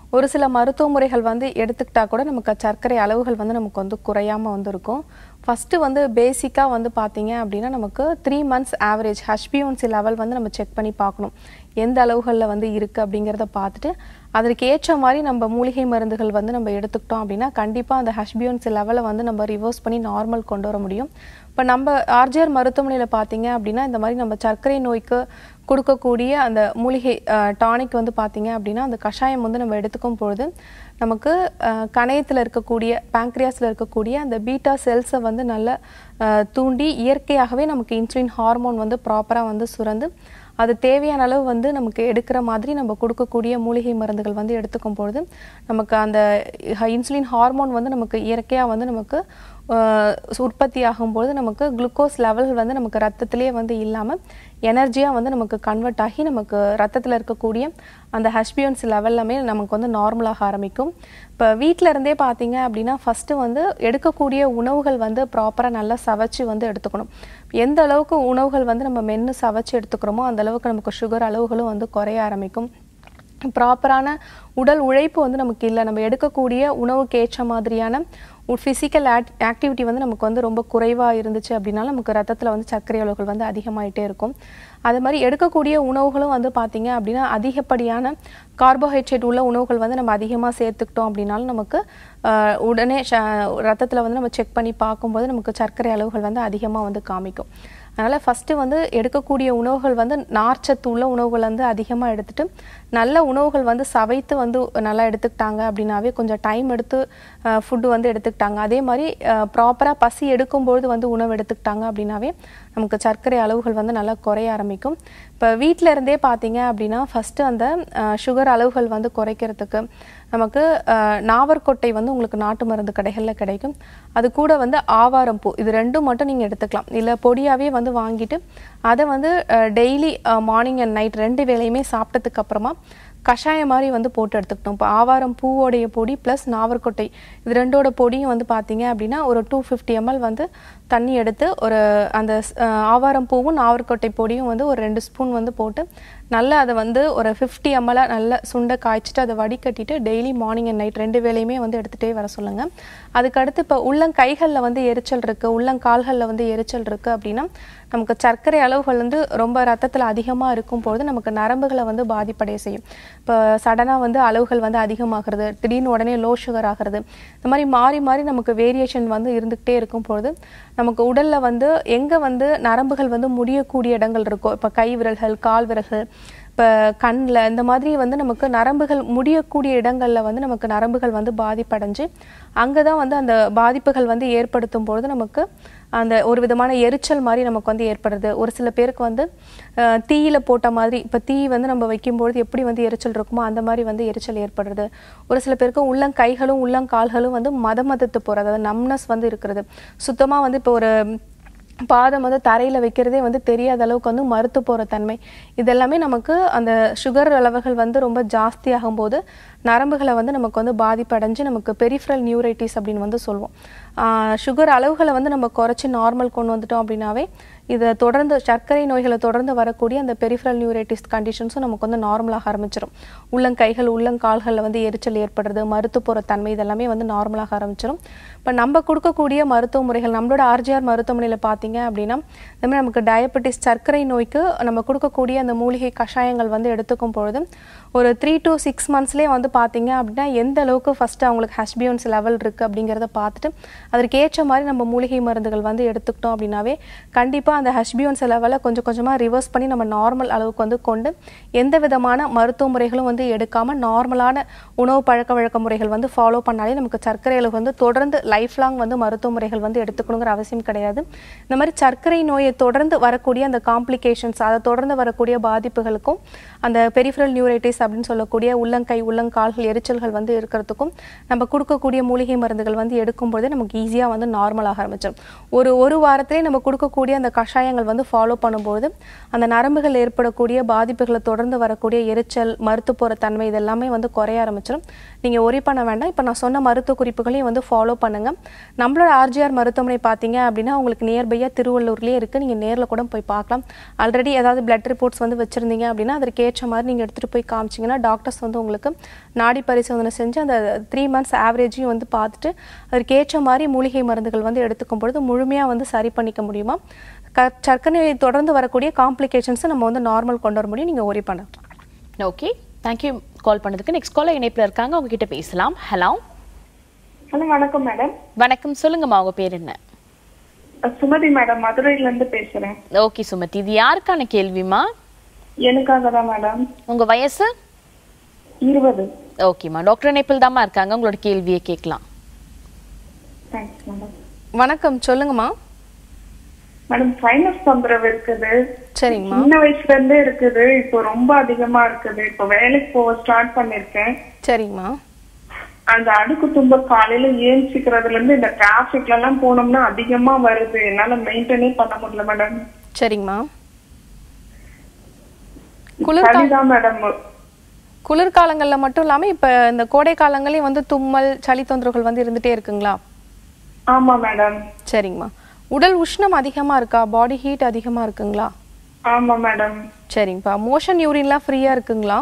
ஒரு சில மருத்துவ முறைகள் வந்து எடுத்துக்கிட்டா கூட நமக்கு சர்க்கரை அளவுகள் வந்து நமக்கு வந்து குறையாம வந்து இருக்கும் ஃபஸ்ட்டு வந்து பேசிக்காக வந்து பார்த்தீங்க அப்படின்னா நமக்கு த்ரீ மந்த்ஸ் ஆவரேஜ் ஹச்பிஒன்சி லெவல் வந்து நம்ம செக் பண்ணி பார்க்கணும் எந்த அளவுகளில் வந்து இருக்குது அப்படிங்கிறத பார்த்துட்டு அதற்கு ஏற்ற மாதிரி நம்ம மூலிகை மருந்துகள் வந்து நம்ம எடுத்துக்கிட்டோம் அப்படின்னா கண்டிப்பாக அந்த ஹச்பிஒன்சி லெவலை வந்து நம்ம ரிவர்ஸ் பண்ணி நார்மல் கொண்டு வர முடியும் இப்போ நம்ம ஆர்ஜிஆர் மருத்துவமனையில் பார்த்தீங்க அப்படின்னா இந்த மாதிரி நம்ம சர்க்கரை நோய்க்கு கொடுக்கக்கூடிய அந்த மூலிகை டானிக் வந்து பார்த்தீங்க அப்படின்னா அந்த கஷாயம் வந்து நம்ம எடுத்துக்கும் பொழுது நமக்கு கணையத்தில் இருக்கக்கூடிய பேங்க்ரியாஸில் இருக்கக்கூடிய அந்த பீட்டா செல்ஸை வந்து நல்ல அஹ், தூண்டி இயற்கையாகவே நமக்கு இன்சுலின் ஹார்மோன் வந்து ப்ராப்பராக வந்து சுரந்து அது தேவையான அளவு வந்து நமக்கு எடுக்கிற மாதிரி நம்ம கொடுக்கக்கூடிய மூலிகை மருந்துகள் வந்து எடுத்துக்கும் பொழுது நமக்கு அந்த இன்சுலின் ஹார்மோன் வந்து நமக்கு இயற்கையாக வந்து நமக்கு ஆஹ், உற்பத்தி ஆகும்போது நமக்கு குளுக்கோஸ் லெவல் வந்து நமக்கு ரத்தத்திலே வந்து இல்லாமல் எனர்ஜியாக வந்து நமக்கு கன்வெர்ட் ஆகி நமக்கு ரத்தத்தில் இருக்கக்கூடிய அந்த ஹஸ்பியன்ஸ் லெவல்லாமே நமக்கு வந்து நார்மலாக ஆரம்பிக்கும் இப்போ வீட்டில் இருந்தே பார்த்தீங்க அப்படின்னா ஃபஸ்ட்டு வந்து எடுக்கக்கூடிய உணவுகள் வந்து ப்ராப்பராக நல்லா சவைச்சு வந்து எடுத்துக்கணும் எந்த அளவுக்கு உணவுகள் வந்து நம்ம மென்று சவைச்சு எடுத்துக்கிறோமோ அந்த அளவுக்கு நமக்கு சுகர் அளவுகளும் வந்து குறைய ஆரம்பிக்கும் ப்ராப்பரான உடல் உழைப்பு வந்து நமக்கு இல்லை நம்ம எடுக்கக்கூடிய உணவுக்கு ஏற்ற மாதிரியான ஃபிசிக்கல் ஆக்டிவிட்டி வந்து நமக்கு வந்து ரொம்ப குறைவாக இருந்துச்சு அப்படின்னா நமக்கு ரத்தத்தில் வந்து சர்க்கரை அளவுகள் வந்து அதிகமாயிட்டே இருக்கும் அதே மாதிரி எடுக்கக்கூடிய உணவுகளும் வந்து பார்த்தீங்க அப்படின்னா அதிகப்படியான கார்போஹைட்ரேட் உள்ள உணவுகள் வந்து நம்ம அதிகமாக சேர்த்துக்கிட்டோம் அப்படின்னாலும் நமக்கு ஆஹ், உடனே ரத்தத்தில் வந்து நம்ம செக் பண்ணி பார்க்கும்போது நமக்கு சர்க்கரை அளவுகள் வந்து அதிகமாக வந்து காமிக்கும் அதனால் ஃபஸ்ட்டு வந்து எடுக்கக்கூடிய உணவுகள் வந்து நார்ச்சத்து உள்ள உணவுகள் வந்து அதிகமாக எடுத்துட்டு நல்ல உணவுகள் வந்து சவைத்து வந்து நல்லா எடுத்துக்கிட்டாங்க அப்படின்னாவே கொஞ்சம் டைம் எடுத்து ஃபுட்டு வந்து எடுத்துக்கிட்டாங்க அதே மாதிரி ப்ராப்பராக பசி எடுக்கும்பொழுது வந்து உணவு எடுத்துக்கிட்டாங்க அப்படின்னாவே நமக்கு சர்க்கரை அளவுகள் வந்து நல்லா குறைய ஆரம்பிக்கும் இப்போ வீட்டில் இருந்தே பார்த்தீங்க அப்படின்னா ஃபஸ்ட்டு அந்த சுகர் அளவுகள் வந்து குறைக்கிறதுக்கு நமக்கு அஹ், நாவற்கொட்டை வந்து உங்களுக்கு நாட்டு மருந்து கடைகளில் கிடைக்கும் அது கூட வந்து ஆவாரம் பூ இது ரெண்டும் மட்டும் நீங்கள் எடுத்துக்கலாம் இல்லை பொடியாகவே வந்து வாங்கிட்டு அதை வந்து டெய்லி மார்னிங் அண்ட் நைட் ரெண்டு வேளையுமே சாப்பிட்டதுக்கு அப்புறமா கஷாயம் மாதிரி வந்து போட்டு எடுத்துக்கிட்டோம் இப்போ ஆவாரம் பூவோடைய பொடி ப்ளஸ் நாவற்கொட்டை இது ரெண்டோட பொடியும் வந்து பார்த்தீங்க அப்படின்னா ஒரு டூ ஃபிஃப்டி எம்எல் வந்து தண்ணி எடுத்து ஒரு அந்த ஸ்- அஹ் ஆவாரம் பூவும் நாவற்கொட்டை பொடியும் வந்து ஒரு ரெண்டு ஸ்பூன் வந்து போட்டு நல்லா அதை வந்து ஒரு ஃபிஃப்டி எம்எல்லாக நல்லா சுண்டை காய்ச்சிட்டு அதை வடிகட்டிட்டு டெய்லி மார்னிங் அண்ட் நைட் ரெண்டு வேளையுமே வந்து எடுத்துகிட்டே வர சொல்லுங்கள் அதுக்கடுத்து இப்போ உள்ளங்கைகளில் வந்து எரிச்சல் இருக்குது உள்ளங்கால்களில் வந்து எரிச்சல் இருக்குது அப்படின்னா நமக்கு சர்க்கரை அளவுகள் வந்து ரொம்ப ரத்தத்தில் அதிகமாக இருக்கும் பொழுது நமக்கு நரம்புகளை வந்து பாதிப்படைய செய்யும் இப்போ சடனாக வந்து அளவுகள் வந்து அதிகமாகிறது திடீர்னு உடனே லோ சுகர் ஆகிறது இந்த மாதிரி மாறி மாறி நமக்கு வேரியேஷன் வந்து இருந்துக்கிட்டே இருக்கும் பொழுது நமக்கு உடலில் வந்து எங்கே வந்து நரம்புகள் வந்து முடியக்கூடிய இடங்கள் இருக்கோ இப்போ கை விரல்கள் கால் விரல்கள் இப்போ கண்ணில் இந்த மாதிரி வந்து நமக்கு நரம்புகள் முடியக்கூடிய இடங்களில் வந்து நமக்கு நரம்புகள் வந்து பாதிப்படைஞ்சு அங்கே தான் வந்து அந்த பாதிப்புகள் வந்து ஏற்படுத்தும் பொழுது நமக்கு அந்த ஒரு விதமான எரிச்சல் மாதிரி நமக்கு வந்து ஏற்படுறது ஒரு சில பேருக்கு வந்து அஹ், தீயில போட்ட மாதிரி இப்போ தீ வந்து நம்ம வைக்கும்பொழுது எப்படி வந்து எரிச்சல் இருக்குமோ அந்த மாதிரி வந்து எரிச்சல் ஏற்படுறது ஒரு சில பேருக்கு உள்ளங்கைகளும் உள்ளங்கால்களும் வந்து மத மதத்து போகிறது அதாவது நம்னஸ் வந்து இருக்கிறது சுத்தமாக வந்து இப்போ ஒரு பாதம் வந்து தரையில் வைக்கிறதே வந்து தெரியாத அளவுக்கு வந்து மறுத்து போகிற தன்மை இதெல்லாமே நமக்கு அந்த சுகர் அளவுகள் வந்து ரொம்ப ஜாஸ்தியாகும் போது நரம்புகளை வந்து நமக்கு வந்து பாதிப்படைஞ்சு நமக்கு பெரிஃபரல் நியூரைட்டிஸ் அப்படின்னு வந்து சொல்லுவோம் சுகர் அளவுகளை வந்து நம்ம குறைச்சி நார்மல் கொண்டு வந்துட்டோம் அப்படின்னாவே இதை தொடர்ந்து சர்க்கரை நோய்களை தொடர்ந்து வரக்கூடிய அந்த பெரிஃபரல் நியூரைட்டிஸ் கண்டிஷன்ஸும் நமக்கு வந்து நார்மலாக ஆரம்பிச்சிடும் உள்ளங்கைகள் உள்ளங்கால்களில் வந்து எரிச்சல் ஏற்படுறது மறுத்து போகிற தன்மை இதெல்லாமே வந்து நார்மலாக ஆரம்பிச்சிடும் இப்போ நம்ம கொடுக்கக்கூடிய மருத்துவ முறைகள் நம்மளோட ஆர்ஜிஆர் மருத்துவமனையில் பார்த்தீங்க அப்படின்னா இந்த மாதிரி நமக்கு டயபெட்டிஸ் சர்க்கரை நோய்க்கு நம்ம கொடுக்கக்கூடிய அந்த மூலிகை கஷாயங்கள் வந்து எடுத்துக்கும் பொழுது ஒரு த்ரீ to சிக்ஸ் மந்த்ஸ்லேயே வந்து பார்த்தீங்க அப்படின்னா எந்த அளவுக்கு ஃபஸ்ட்டு அவங்களுக்கு ஹஸ்பியோன்ஸ் லெவல் இருக்குது அப்படிங்கிறத பார்த்துட்டு அதற்கு ஏற்ற மாதிரி நம்ம மூலிகை மருந்துகள் வந்து எடுத்துக்கிட்டோம் அப்படின்னாவே கண்டிப்பாக அந்த ஹஸ்பியோன்ஸ் லெவலை கொஞ்சம் கொஞ்சமாக ரிவர்ஸ் பண்ணி நம்ம நார்மல் அளவுக்கு வந்து கொண்டு எந்த விதமான மருத்துவ முறைகளும் வந்து எடுக்காமல் நார்மலான உணவு பழக்க வழக்க முறைகள் வந்து ஃபாலோ பண்ணாலே நமக்கு சர்க்கரை அளவு வந்து தொடர்ந்து லைஃப் லாங் வந்து மருத்துவ முறைகள் வந்து எடுத்துக்கணுங்கிற அவசியம் கிடையாது இந்த மாதிரி சர்க்கரை நோயை தொடர்ந்து வரக்கூடிய அந்த காம்ப்ளிகேஷன்ஸ் அதை தொடர்ந்து வரக்கூடிய பாதிப்புகளுக்கும் அந்த பெரிஃபரல் நியூரைட்டிஸ் அப்படின்னு சொல்லக்கூடிய உள்ளங்கை உள்ளங்கால்கள் எரிச்சல்கள் வந்து இருக்கிறதுக்கும் நம்ம கொடுக்கக்கூடிய மூலிகை மருந்துகள் வந்து எடுக்கும்போது நமக்கு ஈஸியாக வந்து நார்மல் ஆக ஆரம்பிச்சிடும் ஒரு ஒரு வாரத்திலே நம்ம கொடுக்கக்கூடிய அந்த கஷாயங்கள் வந்து ஃபாலோ பண்ணும்போது அந்த நரம்புகள் ஏற்படக்கூடிய பாதிப்புகளை தொடர்ந்து வரக்கூடிய எரிச்சல் மருத்து போகிற தன்மை இதெல்லாமே வந்து குறைய ஆரம்பிச்சிடும் நீங்கள் ஒரி பண்ண வேண்டாம் இப்போ நான் சொன்ன மருத்துவ குறிப்புகளையும் வந்து ஃபாலோ பண்ணுங்கள் நம்மளோட ஆர்ஜிஆர் மருத்துவமனை பார்த்தீங்க அப்படின்னா உங்களுக்கு நியர்பையாக திருவள்ளூர்லேயே இருக்குது நீங்கள் நேரில் கூட போய் பார்க்கலாம் ஆல்ரெடி ஏதாவது பிளட் ரிப்போர்ட்ஸ் வந்து வச்சுருந்தீங்க அப்படின்னா அதற்கு ஏற்ற மாதிரி நீங்கள் எடுத்துகிட்டு போய் காமிச்சிங்கன்னா டாக்டர்ஸ் வந்து உங்களுக்கு நாடி பரிசோதனை செஞ்சு அந்த த்ரீ மந்த்ஸ் ஆவரேஜையும் வந்து பார்த்துட்டு அதற்கு ஏற்ற மாதிரி மூலிகை மருந்துகள் வந்து எடுத்துக்கும் பொழுது முழுமையாக வந்து சரி பண்ணிக்க முடியுமா க சர்க்கரை தொடர்ந்து வரக்கூடிய காம்ப்ளிகேஷன்ஸை நம்ம வந்து நார்மல் கொண்டு வர முடியும் நீங்கள் ஒரி பண்ணலாம் ஓகே தேங்க்யூ கால் பண்ணதுக்கு நெக்ஸ்ட் காலர் இணைப்பில் இருக்காங்க அவங்க கிட்ட பேசலாம் ஹலோ ஹலோ வணக்கம் மேடம் வணக்கம் சொல்லுங்கம்மா உங்க பேர் என்ன சுமதி மேடம் மதுரையில இருந்து பேசுறேன் ஓகே சுமதி இது யாருக்கான கேள்விமா எனக்காக தான் மேடம் உங்க வயசு இருபது ஓகேம்மா டாக்டர் இணைப்பில் தாம்மா இருக்காங்க உங்களோட கேள்வியை கேட்கலாம் தேங்க்ஸ் மேடம் வணக்கம் சொல்லுங்கம்மா மேடம் சைனஸ் தொந்தரவு இருக்குது சரிங்கம்மா சின்ன வயசுல இருந்தே இருக்குது இப்போ ரொம்ப அதிகமா இருக்குது இப்போ வேலைக்கு போக ஸ்டார்ட் பண்ணிருக்கேன் சரிங்கம்மா அந்த அடுக்கு தும்ப காலையில ஏஞ்சிக்கிறதுல இருந்து இந்த டிராபிக்ல எல்லாம் போனோம்னா அதிகமா வருது என்னால மெயின்டைனே பண்ண முடியல மேடம் சரிங்கம்மா குளிர்கால சளிதான் மேடம் குளிர்காலங்களில் மட்டும் இல்லாமல் இப்போ இந்த கோடை காலங்களையும் வந்து தும்மல் சளி தொந்தரவுகள் வந்து இருந்துகிட்டே இருக்குங்களா ஆமா மேடம் சரிங்கம்மா உடல் உஷ்ணம் அதிகமாக இருக்கா பாடி ஹீட் அதிகமாக இருக்குங்களா ஆமா மேடம் சரிங்கப்பா மோஷன் யூரின்லாம் ஃப்ரீயாக இருக்குங்களா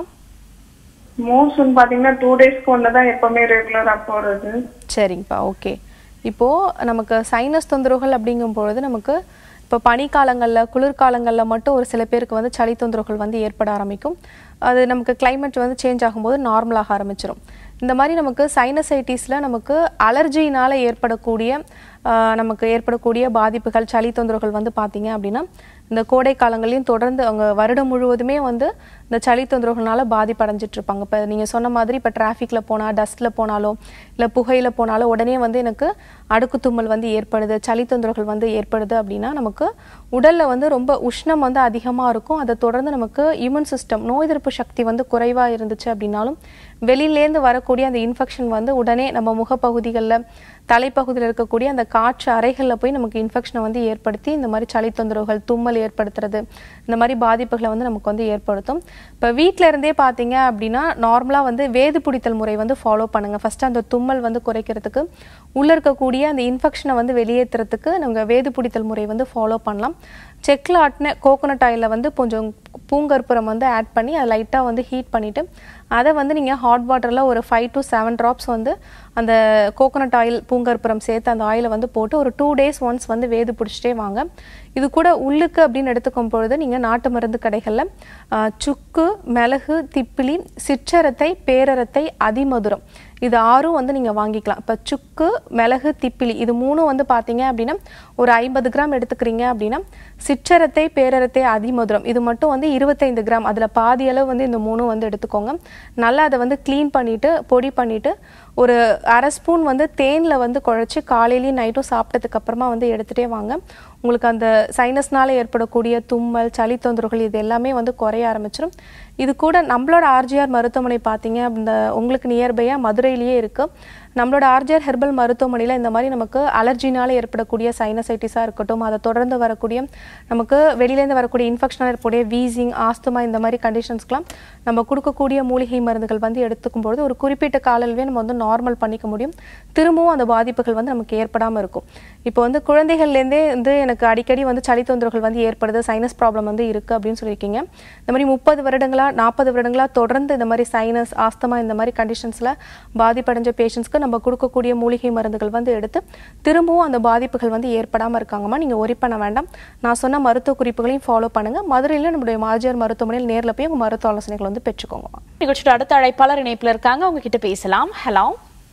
மோஷன் பாத்தீங்கன்னா டூ டேஸ்க்கு ஒண்ணுதான் எப்பவுமே ரெகுலரா போறது சரிங்கப்பா ஓகே இப்போது நமக்கு சைனஸ் தொந்தரவுகள் அப்படிங்கும் பொழுது நமக்கு இப்போ பனிக்காலங்களில் குளிர்காலங்களில் மட்டும் ஒரு சில பேருக்கு வந்து சளி தொந்தரவுகள் வந்து ஏற்பட ஆரம்பிக்கும் அது நமக்கு climate வந்து சேஞ்ச் ஆகும்போது நார்மலாக ஆரம்பிச்சிடும் இந்த மாதிரி நமக்கு சைனசைட்டிஸில் நமக்கு அலர்ஜினால் ஏற்படக்கூடிய ஆஹ், நமக்கு ஏற்படக்கூடிய பாதிப்புகள் சளி தொந்தரவுகள் வந்து பார்த்தீங்க அப்படின்னா இந்த கோடை காலங்களையும் தொடர்ந்து அவங்க வருடம் முழுவதுமே வந்து இந்த சளி தொந்தரவுகள்னால பாதிப்படைஞ்சிட்டு இருப்பாங்க இப்போ நீங்கள் சொன்ன மாதிரி இப்போ டிராஃபிக்கில் போனால் டஸ்ட்டில் போனாலோ இல்லை புகையில் போனாலோ உடனே வந்து எனக்கு அடுக்கு தும்மல் வந்து ஏற்படுது சளி தொந்தரவுகள் வந்து ஏற்படுது அப்படின்னா நமக்கு உடலில் வந்து ரொம்ப உஷ்ணம் வந்து அதிகமாக இருக்கும் அதை தொடர்ந்து நமக்கு இம்யூன் சிஸ்டம் நோய் எதிர்ப்பு சக்தி வந்து குறைவாக இருந்துச்சு அப்படின்னாலும் வெளியிலேருந்து வரக்கூடிய அந்த இன்ஃபெக்ஷன் வந்து உடனே நம்ம முகப்பகுதிகளில் தலைப்பகுதியில் இருக்கக்கூடிய அந்த காற்று அறைகளில் போய் நமக்கு இன்ஃபெக்ஷனை வந்து ஏற்படுத்தி இந்த மாதிரி சளி தொந்தரவுகள் தும்மல் ஏற்படுத்துறது இந்த மாதிரி பாதிப்புகளை வந்து நமக்கு வந்து ஏற்படுத்தும் இப்போ வீட்டில் இருந்தே பார்த்தீங்க அப்படின்னா நார்மலாக வந்து வேது பிடித்தல் முறை வந்து ஃபாலோ பண்ணுங்கள் ஃபஸ்ட்டு அந்த தும்மல் வந்து குறைக்கிறதுக்கு உள்ளே இருக்கக்கூடிய அந்த இன்ஃபெக்ஷனை வந்து வெளியேற்றுறதுக்கு நம்ம வேது பிடித்தல் முறை வந்து ஃபாலோ பண்ணலாம் செக்கில் ஆட்டின கோகோனட் ஆயிலில் வந்து கொஞ்சம் பூங்கற்புரம் வந்து ஆட் பண்ணி அதை லைட்டாக வந்து ஹீட் பண்ணிவிட்டு அதை வந்து நீங்கள் ஹாட் வாட்டரில் ஒரு ஃபைவ் டு செவன் ட்ராப்ஸ் வந்து அந்த கோகோனட் ஆயில் பூங்கற்புரம் சேர்த்து அந்த ஆயிலை வந்து போட்டு ஒரு டூ டேஸ் ஒன்ஸ் வந்து வேது பிடிச்சிட்டே வாங்க இது கூட உள்ளுக்கு அப்படின்னு எடுத்துக்கும் பொழுது நீங்கள் நாட்டு மருந்து கடைகளில் சுக்கு மிளகு திப்பிலி சிற்றரத்தை பேரரத்தை அதிமதுரம் இது ஆறும் வந்து நீங்கள் வாங்கிக்கலாம் இப்போ சுக்கு மிளகு திப்பிலி இது மூணும் வந்து பார்த்தீங்க அப்படின்னா ஒரு ஐம்பது கிராம் எடுத்துக்கிறீங்க அப்படின்னா சிற்றரத்தை பேரரத்தை அதிமதுரம் இது மட்டும் வந்து இருபத்தைந்து கிராம் அதில் பாதி அளவு வந்து இந்த மூணும் வந்து எடுத்துக்கோங்க நல்லா அதை வந்து க்ளீன் பண்ணிவிட்டு பொடி பண்ணிவிட்டு ஒரு அரை ஸ்பூன் வந்து தேனில் வந்து குழச்சி காலையிலையும் நைட்டும் சாப்பிட்டதுக்கு அப்புறமா வந்து எடுத்துகிட்டே வாங்க உங்களுக்கு அந்த சைனஸ்னால ஏற்படக்கூடிய தும்மல் சளி தொந்தரவுகள் இது எல்லாமே வந்து குறைய ஆரம்பிச்சிடும் இது கூட நம்மளோட ஆர்ஜிஆர் மருத்துவமனை பார்த்தீங்க இந்த உங்களுக்கு நியர்பையாக மதுரையிலேயே இருக்குது நம்மளோட ஆர்ஜிஆர் ஹெர்பல் மருத்துவமனையில் இந்த மாதிரி நமக்கு அலர்ஜினால் ஏற்படக்கூடிய சைனசைட்டிஸாக இருக்கட்டும் அதை தொடர்ந்து வரக்கூடிய நமக்கு வெளியிலேருந்து வரக்கூடிய இன்ஃபெக்ஷனாக இருக்கக்கூடிய வீசிங் ஆஸ்துமா இந்த மாதிரி கண்டிஷன்ஸ்க்கெலாம் நம்ம கொடுக்கக்கூடிய மூலிகை மருந்துகள் வந்து எடுத்துக்கும் பொழுது ஒரு குறிப்பிட்ட காலையிலே நம்ம வந்து நார்மல் பண்ணிக்க முடியும் திரும்பவும் அந்த பாதிப்புகள் வந்து நமக்கு ஏற்படாமல் இருக்கும் இப்போ வந்து குழந்தைகள்லேருந்தே வந்து எனக்கு அடிக்கடி வந்து சளி தொந்தரவுகள் வந்து ஏற்படுது சைனஸ் ப்ராப்ளம் வந்து இருக்குது அப்படின்னு சொல்லியிருக்கீங்க இந்த மாதிரி முப்பது வருடங்களா நாற்பது வருடங்களா தொடர்ந்து இந்த மாதிரி சைனஸ் ஆஸ்தமா இந்த மாதிரி கண்டிஷன்ஸில் பாதிப்படைஞ்ச பேஷண்ட்ஸ்க்கு நம்ம கொடுக்கக்கூடிய மூலிகை மருந்துகள் வந்து எடுத்து திரும்பவும் அந்த பாதிப்புகள் வந்து ஏற்படாமல் இருக்காங்கம்மா நீங்கள் ஒரி பண்ண வேண்டாம் நான் சொன்ன மருத்துவ குறிப்புகளையும் ஃபாலோ பண்ணுங்கள் மதுரையில் நம்முடைய மாஜியார் மருத்துவமனையில் நேரில் போய் உங்கள் மருத்துவ ஆலோசனைகள் வந்து பெற்றுக்கோங்கம்மா நிகழ்ச்சியோட அடுத்த அழைப்பாளர் இணைப்புல இருக்காங்க அவங்க கிட்ட பேசலாம் ஹலோ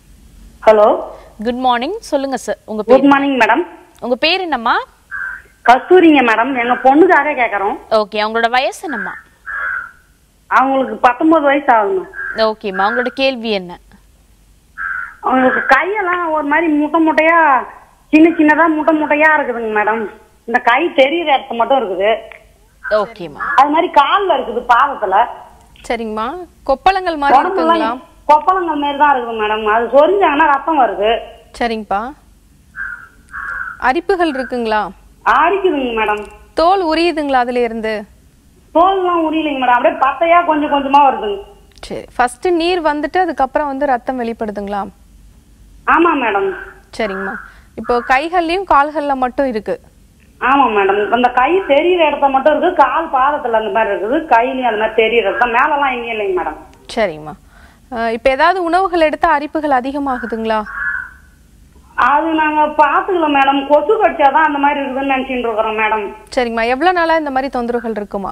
ஹலோ குட் மார்னிங் சொல்லுங்க சார் உங்க குட் பேர் மார்னிங் மேடம் உங்க பேர் என்னம்மா கஸ்தூரிங்க மேடம் எங்க பொண்ணுக்காக கேக்குறோம் ஓகே அவங்களோட வயசு என்னம்மா அவங்களுக்கு பத்தொன்பது வயசு ஆகுங்க ஓகேம்மா உங்களோட கேள்வி என்ன அவங்களுக்கு கையெல்லாம் ஒரு மாதிரி முட்டை முட்டையா சின்ன சின்னதா முட்டை முட்டையா இருக்குதுங்க மேடம் இந்த கை தெரியுற இடத்துல மட்டும் இருக்குது ஓகேம்மா அது மாதிரி கால்ல இருக்குது பாதத்துல சரிங்கம்மா கொப்பளங்கள் மாதிரி இருக்குங்களா உடம்புலாம் கொப்பளங்கள் மாதிரி தான் இருக்குது மேடம் அது சொரிஞ்சாங்கன்னா ரத்தம் வருது சரிங்கப்பா அரிப்புகள் இருக்குங்களா அரிக்குதுங்க மேடம் தோல் உரியுதுங்களா அதுல இருந்து தோல்லாம் உரியலைங்க மேடம் அப்படியே பத்தையா கொஞ்சம் கொஞ்சமா வருதுங்க சரி ஃபர்ஸ்ட் நீர் வந்துட்டு அதுக்கப்புறம் வந்து ரத்தம் வெளிப்படுதுங்களா ஆமா மேடம் சரிங்கம்மா இப்போ கைகள்லயும் கால்கள்ல மட்டும் இருக்கு ஆமா மேடம் அந்த கை தெரியிற இடத்த மட்டும் இருக்கு கால் பாதத்துல அந்த மாதிரி இருக்குது கையிலயும் அந்த மாதிரி தெரியறது தான் மேலெல்லாம் எங்கேயும் இல்லைங்க மேடம் சரிங்கம்மா அஹ் இப்போ ஏதாவது உணவுகள் எடுத்தா அரிப்புகள் அதிகமாகுதுங்களா அது நாங்க பாத்துக்கல மேடம் கொசு கடிச்சாதான் அந்த மாதிரி இருக்குதுன்னு நினைச்சிட்டு இருக்கிறோம் மேடம் சரிங்கம்மா எவ்வளவு நாளா இந்த மாதிரி தொந்தரவுகள் இருக்குமா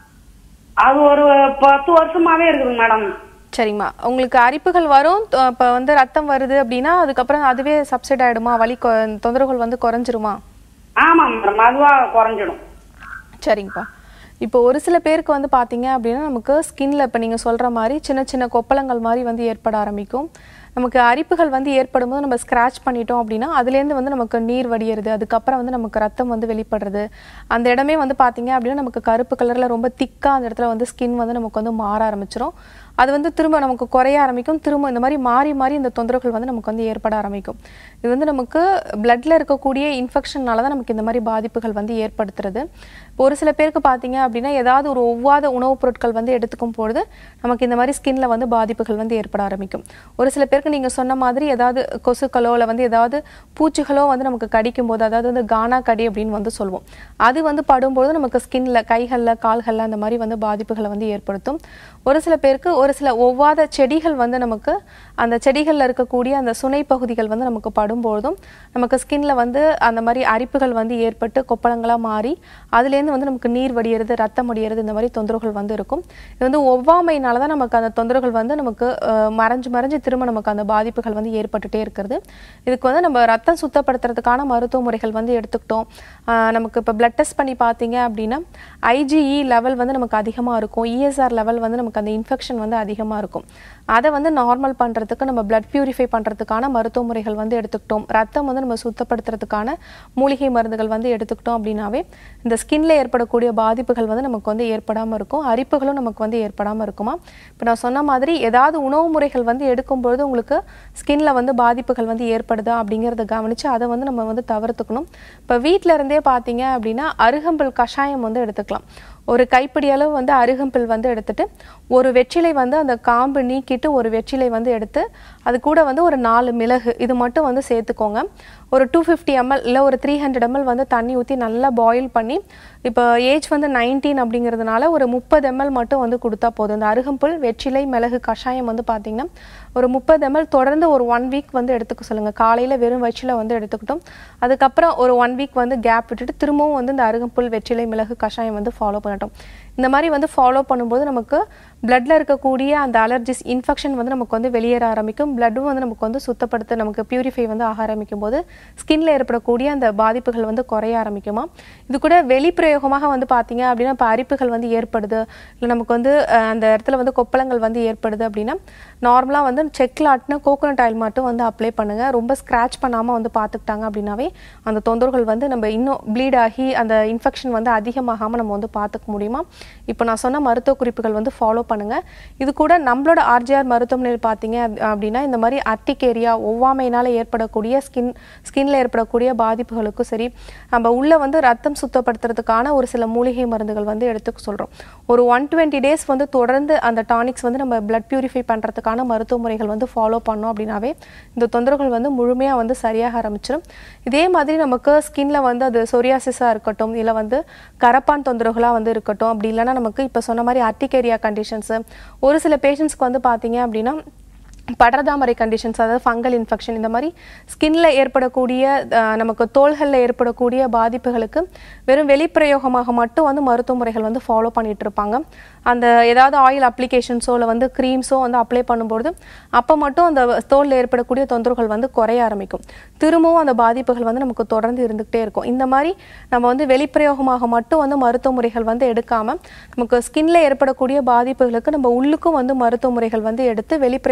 அது ஒரு பத்து வருஷமாவே இருக்குதுங்க மேடம் சரிங்கம்மா உங்களுக்கு அரிப்புகள் வரும் தொ- இப்ப வந்து ரத்தம் வருது அப்படின்னா அதுக்கப்புறம் அதுவே சப்சைட் ஆயிடுமா வலி கொ- தொந்தரவுகள் வந்து குறைஞ்சிருமா ஆமா மேடம் அதுவா குறைஞ்சிடும் சரிங்கப்பா இப்போ ஒரு சில பேருக்கு வந்து பார்த்தீங்க அப்படின்னா நமக்கு ஸ்கின்ல இப்போ நீங்கள் சொல்கிற மாதிரி சின்ன சின்ன கொப்பளங்கள் மாதிரி வந்து ஏற்பட ஆரம்பிக்கும் நமக்கு அரிப்புகள் வந்து ஏற்படும் போது நம்ம ஸ்க்ராட்ச் பண்ணிட்டோம் அப்படின்னா அதுலேருந்து வந்து நமக்கு நீர் வடியறது அதுக்கப்புறம் வந்து நமக்கு ரத்தம் வந்து வெளிப்படுறது அந்த இடமே வந்து பார்த்தீங்க அப்படின்னா நமக்கு கருப்பு கலரில் ரொம்ப திக்காக அந்த இடத்துல வந்து ஸ்கின் வந்து நமக்கு வந்து மாற ஆரம்பிச்சிரும் அது வந்து திரும்ப நமக்கு குறைய ஆரம்பிக்கும் திரும்ப இந்த மாதிரி மாறி மாறி இந்த தொந்தரவுகள் வந்து நமக்கு வந்து ஏற்பட ஆரம்பிக்கும் இது வந்து நமக்கு பிளட்ல இருக்கக்கூடிய இன்ஃபெக்ஷனால தான் நமக்கு இந்த மாதிரி பாதிப்புகள் வந்து ஏற்படுத்துறது இப்போ ஒரு சில பேருக்கு பார்த்தீங்க அப்படின்னா ஏதாவது ஒரு ஒவ்வாத உணவுப் பொருட்கள் வந்து எடுத்துக்கும் பொழுது நமக்கு இந்த மாதிரி ஸ்கின்ல வந்து பாதிப்புகள் வந்து ஏற்பட ஆரம்பிக்கும் ஒரு சில பேருக்கு நீங்க சொன்ன மாதிரி ஏதாவது கொசுக்களோ இல்லை வந்து ஏதாவது பூச்சிகளோ வந்து நமக்கு கடிக்கும் போது அதாவது வந்து கானா கடி அப்படின்னு வந்து சொல்லுவோம் அது வந்து படும்போது நமக்கு ஸ்கின்ல கைகள்ல கால்கள்ல அந்த மாதிரி வந்து பாதிப்புகளை வந்து ஏற்படுத்தும் ஒரு சில பேருக்கு ஒரு சில ஒவ்வாத செடிகள் வந்து நமக்கு அந்த செடிகள்ல இருக்கக்கூடிய அந்த சுனை பகுதிகள் வந்து நமக்கு படும்பொழுதும் நமக்கு ஸ்கின்ல வந்து அந்த மாதிரி அரிப்புகள் வந்து ஏற்பட்டு கொப்பளங்களா மாறி அதுலேருந்து வந்து நமக்கு நீர் வடியறது ரத்தம் வடியறது இந்த மாதிரி தொந்தரவுகள் வந்து இருக்கும் இது வந்து ஒவ்வாமையினால தான் நமக்கு அந்த தொந்தரவுகள் வந்து நமக்கு அஹ், மறைஞ்சு மறைஞ்சு திரும்ப நமக்கு அந்த பாதிப்புகள் வந்து ஏற்பட்டுட்டே இருக்கிறது இதுக்கு வந்து நம்ம ரத்தம் சுத்தப்படுத்துறதுக்கான மருத்துவ முறைகள் வந்து எடுத்துக்கிட்டோம் ஆஹ், நமக்கு இப்போ பிளட் டெஸ்ட் பண்ணி பார்த்தீங்க அப்படின்னா ஐஜிஇ லெவல் வந்து நமக்கு அதிகமாக இருக்கும் இஎஸ்ஆர் லெவல் வந்து நமக்கு அந்த இன்ஃபெக்ஷன் வந்து அதிகமாக இருக்கும் அதை வந்து நார்மல் பண்ணுறதுக்கு நம்ம பிளட் பியூரிஃபை பண்ணுறதுக்கான மருத்துவ முறைகள் வந்து எடுத்துக்கிட்டோம் ரத்தம் வந்து நம்ம சுத்தப்படுத்துறதுக்கான மூலிகை மருந்துகள் வந்து எடுத்துக்கிட்டோம் அப்படின்னாவே இந்த ஸ்கின்ல ஏற்படக்கூடிய பாதிப்புகள் வந்து நமக்கு வந்து ஏற்படாமல் இருக்கும் அரிப்புகளும் நமக்கு வந்து ஏற்படாமல் இருக்குமா இப்போ நான் சொன்ன மாதிரி ஏதாவது உணவு முறைகள் வந்து எடுக்கும்பொழுது உங்களுக்கு ஸ்கின்ல வந்து பாதிப்புகள் வந்து ஏற்படுதா அப்படிங்கிறத கவனித்து அதை வந்து நம்ம வந்து தவிர்த்துக்கணும் இப்போ வீட்டில இருந்தே பார்த்தீங்க அப்படின்னா அருகம்புல் கஷாயம் வந்து எடுத்துக்கலாம் ஒரு கைப்பிடி அளவு வந்து அருகம்பில் வந்து எடுத்துட்டு ஒரு வெற்றிலை வந்து அந்த காம்பு நீக்கிட்டு ஒரு வெற்றிலை வந்து எடுத்து அது கூட வந்து ஒரு நாலு மிளகு இது மட்டும் வந்து சேர்த்துக்கோங்க ஒரு டூ ஃபிஃப்டி எம்எல் இல்லை ஒரு த்ரீ ஹண்ட்ரட் எம்எல் வந்து தண்ணி ஊற்றி நல்லா பாயில் பண்ணி இப்போ ஏஜ் வந்து நைன்டீன் அப்படிங்கிறதுனால ஒரு முப்பது எம்எல் மட்டும் வந்து கொடுத்தா போதும் இந்த அருகம்புல் வெற்றிலை மிளகு கஷாயம் வந்து பார்த்தீங்கன்னா ஒரு முப்பது எம்எல் தொடர்ந்து ஒரு ஒன் வீக் வந்து எடுத்துக்க சொல்லுங்கள் காலையில் வெறும் வயிற்றில் வந்து எடுத்துக்கிட்டோம் அதுக்கப்புறம் ஒரு ஒன் வீக் வந்து கேப் விட்டுட்டு திரும்பவும் வந்து இந்த அருகம்புல் வெற்றிலை மிளகு கஷாயம் வந்து ஃபாலோ பண்ணட்டும் இந்த மாதிரி வந்து ஃபாலோ பண்ணும்போது நமக்கு பிளட்ல இருக்கக்கூடிய அந்த அலர்ஜிஸ் இன்ஃபெக்ஷன் வந்து நமக்கு வந்து வெளியேற ஆரம்பிக்கும் பிளட்டும் வந்து நமக்கு வந்து சுத்தப்படுத்த நமக்கு பியூரிஃபை வந்து ஆக ஆரம்பிக்கும் போது ஸ்கின்ல ஏற்படக்கூடிய அந்த பாதிப்புகள் வந்து குறைய ஆரம்பிக்குமா இது கூட வெளிப்பிரயோகமாக வந்து பார்த்தீங்க அப்படின்னா இப்போ அரிப்புகள் வந்து ஏற்படுது இல்லை நமக்கு வந்து அஹ், அந்த இடத்துல வந்து கொப்பளங்கள் வந்து ஏற்படுது அப்படின்னா நார்மலாக வந்து செக்கில் ஆட்டின கோகோனட் ஆயில் மட்டும் வந்து அப்ளை பண்ணுங்க ரொம்ப ஸ்க்ராட்ச் பண்ணாமல் வந்து பார்த்துக்கிட்டாங்க அப்படின்னாவே அந்த தொந்தரவுகள் வந்து நம்ம இன்னும் ப்ளீட் ஆகி அந்த இன்ஃபெக்ஷன் வந்து அதிகமாகாமல் நம்ம வந்து பார்த்துக்க முடியுமா இப்போ நான் சொன்ன மருத்துவ குறிப்புகள் வந்து ஃபாலோ பண்ணுங்க இது கூட நம்மளோட ஆர்ஜிஆர் மருத்துவமனையில் பார்த்தீங்க அப்~ அப்படின்னா இந்த மாதிரி அர்டிகேரியா ஒவ்வாமையினால ஏற்படக்கூடிய ஸ்கின் ஸ்கின்ல ஏற்படக்கூடிய பாதிப்புகளுக்கும் சரி நம்ம உள்ள வந்து ரத்தம் சுத்தப்படுத்துறதுக்கான ஒரு சில மூலிகை மருந்துகள் வந்து எடுத்துக்க சொல்றோம் ஒரு ஒன் டுவெண்ட்டி டேஸ் வந்து தொடர்ந்து அந்த டானிக்ஸ் வந்து நம்ம பிளட் பியூரிஃபை பண்றதுக்கான மருத்துவ முறைகள் வந்து ஃபாலோ பண்ணோம் அப்படின்னாவே இந்த தொந்தரவுகள் வந்து முழுமையா வந்து சரியாக ஆரம்பிச்சிடும் இதே மாதிரி நமக்கு ஸ்கின்ல வந்து அது சொரியாசிஸாக இருக்கட்டும் இல்லை வந்து கரப்பான் தொந்தரவுகளாக வந்து இருக்கட்டும் அப்படி இல்லைன்னா நமக்கு இப்போ சொன்ன மாதிரி அர்டிகேரியா கண்டிஷன்ஸு ஒரு சில பேஷண்ட்ஸ்க்கு வந்து பார்த்தீங்க அப்படின்னா படர்தாமரை கண்டிஷன்ஸ் அதாவது ஃபங்கல் இன்ஃபெக்ஷன் இந்த மாதிரி ஸ்கின்ல ஏற்படக்கூடிய அஹ், நமக்கு தோள்களில் ஏற்படக்கூடிய பாதிப்புகளுக்கு வெறும் வெளிப்பிரயோகமாக மட்டும் வந்து மருத்துவ முறைகள் வந்து ஃபாலோ பண்ணிட்டு இருப்பாங்க அந்த ஏதாவது ஆயில் அப்ளிகேஷன்ஸோ இல்லை வந்து க்ரீம்ஸோ வந்து அப்ளை பண்ணும்பொழுது அப்போ மட்டும் அந்த தோலில் ஏற்படக்கூடிய தொந்தரவுகள் வந்து குறைய ஆரம்பிக்கும் திரும்பவும் அந்த பாதிப்புகள் வந்து நமக்கு தொடர்ந்து இருந்துகிட்டே இருக்கும் இந்த மாதிரி நம்ம வந்து வெளிப்பிரயோகமாக மட்டும் வந்து மருத்துவ முறைகள் வந்து எடுக்காம நமக்கு ஸ்கின்ல ஏற்படக்கூடிய பாதிப்புகளுக்கு நம்ம உள்ளுக்கும் வந்து மருத்துவ முறைகள் வந்து எடுத்து வெளிப்பிரயோகமாக ரெண்டுமே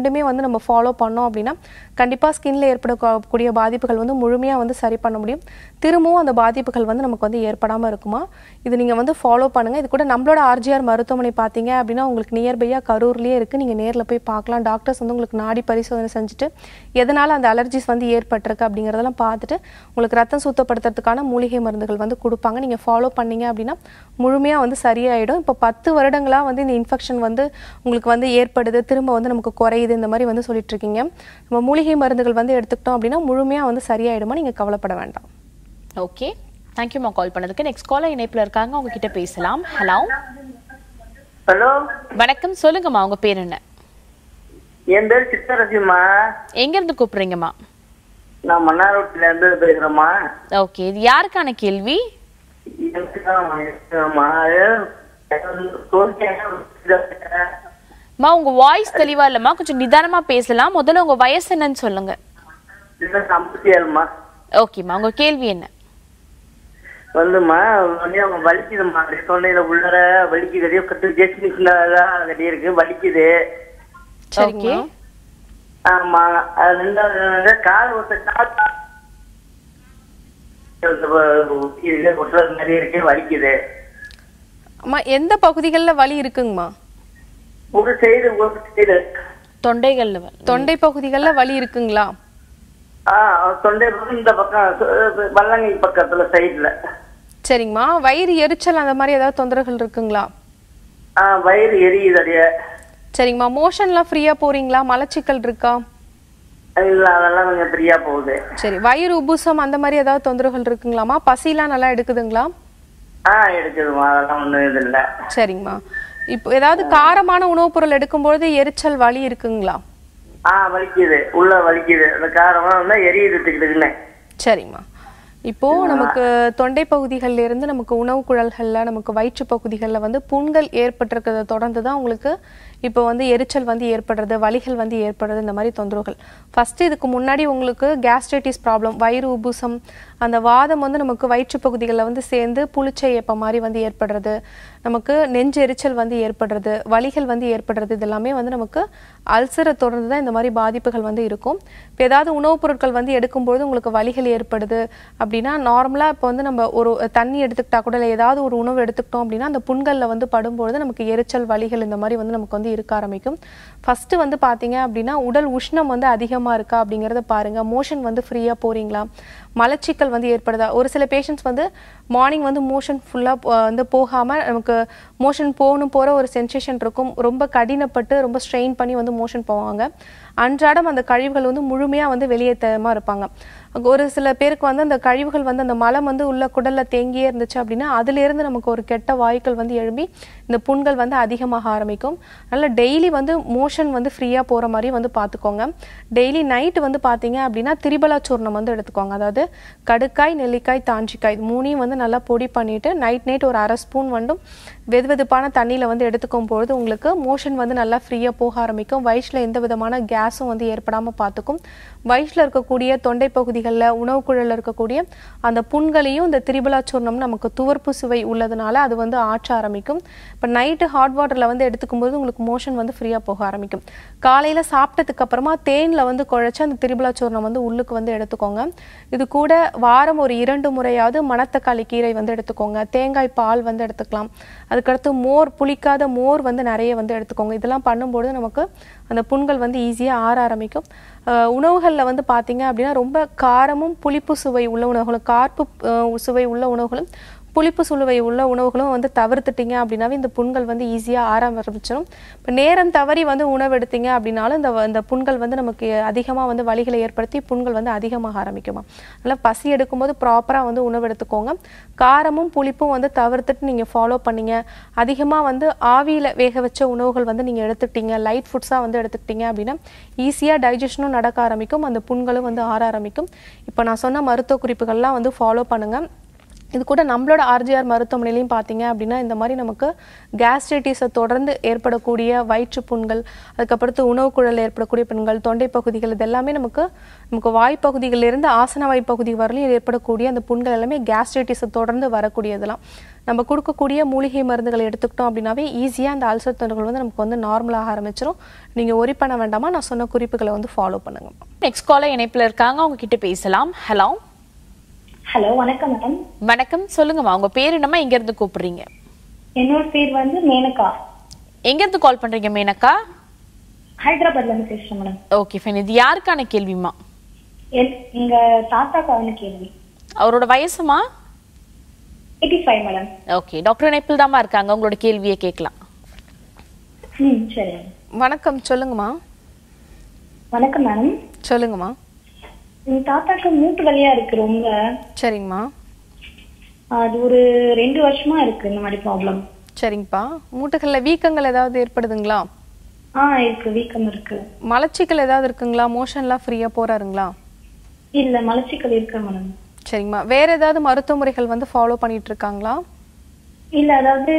ரெண்டுமே வந்து நம்ம ஃபாலோ பண்ணோம் அப்படின்னா கண்டிப்பாக ஸ்கின்ல ஏற்படக்கூடிய பாதிப்புகள் வந்து முழுமையாக வந்து சரி பண்ண முடியும் திரும்பவும் அந்த பாதிப்புகள் வந்து நமக்கு வந்து ஏற்படாமல் இருக்குமா இது நீங்கள் வந்து ஃபாலோ பண்ணுங்கள் இது கூட நம்மளோட ஆர்ஜிஆர் மருத்துவமனை பார்த்தீங்க அப்படின்னா உங்களுக்கு நியர்பையாக கரூர்லேயே இருக்குது நீங்கள் நேரில் போய் பார்க்கலாம் டாக்டர்ஸ் வந்து உங்களுக்கு நாடி பரிசோதனை செஞ்சுட்டு எதனால் அந்த அலர்ஜிஸ் வந்து ஏற்பட்டிருக்கு அப்படிங்கிறதெல்லாம் பார்த்துட்டு உங்களுக்கு ரத்தம் சுத்தப்படுத்துறதுக்கான மூலிகை மருந்துகள் வந்து கொடுப்பாங்க நீங்கள் ஃபாலோ பண்ணீங்க அப்படின்னா முழுமையாக வந்து சரியாயிடும் இப்போ பத்து வருடங்களாக வந்து இந்த இன்ஃபெக்ஷன் வந்து உங்களுக்கு வந்து ஏற்படுது திரும்ப வந்து நமக்கு குறையுது இந்த மாதிரி வந்து சொல்லிட்டு இருக்கீங்க நம்ம மூலிகை மருந்துகள் வந்து எடுத்துக்கிட்டோம் அப்படின்னா முழுமையாக வந்து சரியாயிடுமா நீங்கள் கவலைப்பட வேண்டாம் ஓகே தேங்க்யூம்மா கால் பண்ணதுக்கு நெக்ஸ்ட் காலர் இணைப்புல இருக்காங்க அவங்க கிட்ட பேசலாம் ஹலோ ஹலோ வணக்கம் சொல்லுங்கம்மா உங்க பேர் என்ன என் பேர் சித்தரசிம்மா எங்க இருந்து கூப்பிடுறீங்கம்மா நான் மன்னார்வட்டில இருந்து பேசுறேம்மா ஓகே இது யாருக்கான கேள்வி எனக்கு தான் இருக்கும்மா. அது தோல்வியாக அம்மா உங்க வாய்ஸ் தெளிவா இல்லம்மா கொஞ்சம் நிதானமா பேசலாம் முதல்ல உங்க வயசு என்னன்னு சொல்லுங்க இல்லை, ஐம்பத்தி ஏழுமா ஓகேம்மா உங்க கேள்வி என்ன வந்துமா வந்து அவங்க வலிக்குதுமா அப்படியே தொண்டையில உள்ளர வலிக்குது அப்படியே கட்டு ஜெஸ்ட் மிஷினாதான் கட்டி இருக்கு வலிக்குது ஓகே ஆமா அது ரெண்டாவது என்னன்னா, கால் ஒருத்த கால் இது ஒட்டுறது மாதிரி இருக்கு வலிக்குது அம்மா எந்த பகுதிகளில் வலி இருக்குங்கம்மா ஒரு சைடு ஒரு சைடு தொண்டைகள்ல வலி. தொண்டை பகுதிகளில் வலி இருக்குங்களா ஆஹ் தொண்டை பக்கம் இந்த பக்கம் சு- வல்லங்கை பக்கத்துல சைடுல சரிங்கம்மா வயிறு எரிச்சல் அந்த மாதிரி ஏதாவது தொந்தரவுகள் இருக்குங்களா ஆஹ் வயிறு எரியுது அப்படியே சரிங்கம்மா மோஷன்லாம் ஃப்ரீயாக போறீங்களா மலச்சிக்கல் இருக்கா இல்ல அதெல்லாம் கொஞ்சம் ஃப்ரீயா போகுது சரி வயிறு உபுசம் அந்த மாதிரி ஏதாவது தொந்தரவுகள் இருக்குங்களாம்மா பசிலாம் நல்லா எடுக்குதுங்களா ஆஹ் எடுக்குதுமா அதெல்லாம் ஒண்ணும் இது இல்ல சரிங்கம்மா இப்போ ஏதாவது காரமான உணவுப் பொருள் எடுக்கும்பொழுது எரிச்சல் வலி இருக்குங்களா ஆஹ் வலிக்குது உள்ள வலிக்குது அந்த காரமா இருந்தா எரியுது திக்கிட்டுக்குன்னு சரிங்கம்மா இப்போ நமக்கு தொண்டை பகுதிகள்ல இருந்து நமக்கு உணவு குழல்கள்ல நமக்கு வயிற்று பகுதிகளில் வந்து புண்கள் ஏற்பட்டிருக்கிறத தொடர்ந்து தான் உங்களுக்கு இப்போ வந்து எரிச்சல் வந்து ஏற்படுறது வலிகள் வந்து ஏற்படுறது இந்த மாதிரி தொந்தரவுகள் ஃபர்ஸ்ட் இதுக்கு முன்னாடி உங்களுக்கு கேஸ்ட்ரைட்டிஸ் ப்ராப்ளம் வயிறு உபுசம் அந்த வாதம் வந்து நமக்கு வயிற்று பகுதிகளில் வந்து சேர்ந்து புளிச்சை ஏப்ப மாதிரி வந்து ஏற்படுறது நமக்கு நெஞ்சு எரிச்சல் வந்து ஏற்படுறது வலிகள் வந்து ஏற்படுறது இது எல்லாமே வந்து நமக்கு அல்சரை தொடர்ந்து தான் இந்த மாதிரி பாதிப்புகள் வந்து இருக்கும் இப்போ ஏதாவது உணவுப் பொருட்கள் வந்து எடுக்கும்போது உங்களுக்கு வலிகள் ஏற்படுது அப்படின்னா நார்மலாக இப்போ வந்து நம்ம ஒரு தண்ணி எடுத்துக்கிட்டா கூட இல்லை ஏதாவது ஒரு உணவு எடுத்துக்கிட்டோம் அப்படின்னா அந்த புண்களில் வந்து படும்பொழுது நமக்கு எரிச்சல் வலிகள் இந்த மாதிரி வந்து நமக்கு வந்து இருக்க ஆரம்பிக்கும் ஃபஸ்ட்டு வந்து பார்த்தீங்க அப்படின்னா உடல் உஷ்ணம் வந்து அதிகமாக இருக்கா அப்படிங்கிறத பாருங்க மோஷன் வந்து ஃப்ரீயாக போறீங்களா மலச்சிக்கல் வந்து ஏற்படுதா ஒரு சில பேஷண்ட்ஸ் வந்து மார்னிங் வந்து மோஷன் ஃபுல்லாக வந்து போகாமல் நமக்கு மோஷன் போகணும் போகிற ஒரு சென்சேஷன் இருக்கும் ரொம்ப கடினப்பட்டு ரொம்ப ஸ்ட்ரெயின் பண்ணி வந்து மோஷன் போவாங்க அன்றாடம் அந்த கழிவுகள் வந்து முழுமையாக வந்து வெளியேற்றமாக இருப்பாங்க அங்க ஒரு சில பேருக்கு வந்து அந்த கழிவுகள் வந்து அந்த மலம் வந்து உள்ள குடல்ல தேங்கியே இருந்துச்சு அப்படின்னா அதிலிருந்து நமக்கு ஒரு கெட்ட வாயுக்கள் வந்து எழும்பி இந்த புண்கள் வந்து அதிகமாக ஆரம்பிக்கும் அதனால் டெய்லி வந்து மோஷன் வந்து ஃப்ரீயாக போகிற மாதிரி வந்து பார்த்துக்கோங்க டெய்லி நைட்டு வந்து பார்த்தீங்க அப்படின்னா திரிபலா சூர்ணம் வந்து எடுத்துக்கோங்க அதாவது கடுக்காய் நெல்லிக்காய் தாஞ்சிக்காய் இது மூணையும் வந்து நல்லா பொடி பண்ணிட்டு நைட் நைட் ஒரு அரை ஸ்பூன் வந்தும் வெது வெதுப்பான தண்ணியில் வந்து எடுத்துக்கும் பொழுது உங்களுக்கு மோஷன் வந்து நல்லா ஃப்ரீயாக போக ஆரம்பிக்கும் வயிற்றில் எந்த விதமான கேஸும் வந்து ஏற்படாமல் பார்த்துக்கும் வயிற்றில் இருக்கக்கூடிய தொண்டை பகுதிகளில் உணவு குழலில் இருக்கக்கூடிய அந்த புண்களையும் இந்த திரிபலா சூர்ணம் நமக்கு துவர்ப்பு சுவை உள்ளதுனால அது வந்து ஆற்ற ஆரம்பிக்கும் இப்போ நைட்டு ஹாட் வாட்டரில் வந்து எடுத்துக்கும் போது உங்களுக்கு மோஷன் வந்து ஃப்ரீயாக போக ஆரம்பிக்கும் காலையில் சாப்பிட்டதுக்கு அப்புறமா தேனில் வந்து குழைச்சி அந்த திரிபலா சூர்ணம் வந்து உள்ளுக்கு வந்து எடுத்துக்கோங்க இது கூட வாரம் ஒரு இரண்டு முறையாவது மணத்தக்காளி கீரை வந்து எடுத்துக்கோங்க தேங்காய் பால் வந்து எடுத்துக்கலாம் அதுக்கடுத்து மோர் புளிக்காத மோர் வந்து நிறைய வந்து எடுத்துக்கோங்க இதெல்லாம் பண்ணும்போது நமக்கு அந்த புண்கள் வந்து ஈஸியாக ஆற ஆரம்பிக்கும் அஹ் உணவுகளில் வந்து பார்த்தீங்க அப்படின்னா ரொம்ப காரமும் புளிப்பு சுவை உள்ள உணவுகளும் கார்ப்பு அஹ் சுவை உள்ள உணவுகளும் புளிப்பு சுவை உள்ள உணவுகளும் வந்து தவிர்த்துட்டீங்க அப்படின்னாவே இந்த புண்கள் வந்து ஈஸியாக ஆற ஆரம்பிச்சிடும் இப்போ நேரம் தவறி வந்து உணவு எடுத்தீங்க அப்படின்னாலும் இந்த வ- இந்த புண்கள் வந்து நமக்கு அதிகமாக வந்து வலிகளை ஏற்படுத்தி புண்கள் வந்து அதிகமாக ஆரம்பிக்குமா அதனால் பசி எடுக்கும்போது ப்ராப்பராக வந்து உணவு எடுத்துக்கோங்க காரமும் புளிப்பும் வந்து தவிர்த்துட்டு நீங்கள் ஃபாலோ பண்ணீங்க அதிகமாக வந்து ஆவியில் வேக வச்ச உணவுகள் வந்து நீங்கள் எடுத்துக்கிட்டீங்க லைட் ஃபுட்ஸாக வந்து எடுத்துக்கிட்டீங்க அப்படின்னா ஈஸியாக டைஜஷனும் நடக்க ஆரம்பிக்கும் அந்த புண்களும் வந்து ஆற ஆரம்பிக்கும் இப்போ நான் சொன்ன மருத்துவ குறிப்புகள்லாம் வந்து ஃபாலோ பண்ணுங்கள் இது கூட நம்மளோட ஆர்ஜிஆர் மருத்துவமனையிலையும் பார்த்தீங்க அப்படின்னா இந்த மாதிரி நமக்கு கேஸ்ட்ரைட்டிஸை தொடர்ந்து ஏற்படக்கூடிய வயிற்று புண்கள் அதுக்கப்புறத்து உணவு குழல் ஏற்படக்கூடிய புண்கள் தொண்டை பகுதிகள் இது எல்லாமே நமக்கு நமக்கு வாய்ப்பகுதிகளிலிருந்து ஆசன வாய்ப்பகுதி வரலையும் ஏற்படக்கூடிய அந்த புண்கள் எல்லாமே கேஸ்ட்ரைட்டிஸை தொடர்ந்து வரக்கூடியதெல்லாம் நம்ம கொடுக்கக்கூடிய மூலிகை மருந்துகளை எடுத்துக்கிட்டோம் அப்படின்னாவே ஈஸியாக அந்த அல்சர் தொண்டுகள் வந்து நமக்கு வந்து நார்மலாக ஆரம்பிச்சிடும் நீங்கள் ஒரி பண்ண வேண்டாமா நான் சொன்ன குறிப்புகளை வந்து ஃபாலோ பண்ணுங்க நெக்ஸ்ட் காலர் இணைப்புல இருக்காங்க அவங்க கிட்ட பேசலாம் ஹலோ ஹலோ வணக்கம் மேடம் வணக்கம் சொல்லுங்கம்மா உங்க பேர் என்னம்மா எங்க இருந்து கூப்பிடுறீங்க என்னோட பேர் வந்து மேனகா எங்க இருந்து கால் பண்றீங்க மேனக்கா ஹைதராபாத்ல இருந்து பேசுறேன் மேடம் ஓகே ஃபைன் இது யாருக்கான கேள்விமா என்- எங்க தாத்தாக்கான கேள்வி அவரோட வயசுமா eighty five madam okay doctor இணைப்பில் தாம்மா இருக்காங்க உங்களோட கேள்வியை கேட்கலாம் ம் சரி மேடம் வணக்கம் சொல்லுங்கம்மா வணக்கம் மேடம் சொல்லுங்கம்மா எங்க தாத்தாக்கு மூட்டு வலியா இருக்கு ரொம்ப சரிங்கம்மா அது ஒரு ரெண்டு வருஷமா இருக்கு இந்த மாதிரி ப்ராப்ளம் சரிங்கப்பா மூட்டுகளில் வீக்கங்கள் ஏதாவது ஏற்படுதுங்களா ஆ இருக்கு வீக்கம் இருக்கு மலச்சிக்கல் ஏதாவது இருக்குங்களா மோஷன்லாம் ஃப்ரீயாக போறாருங்களா இல்ல மலச்சிக்கல் இருக்கு மேடம் சரிங்கம்மா வேற ஏதாவது மருத்துவ முறைகள் வந்து ஃபாலோ பண்ணிட்டு இருக்காங்களா இல்ல அதாவது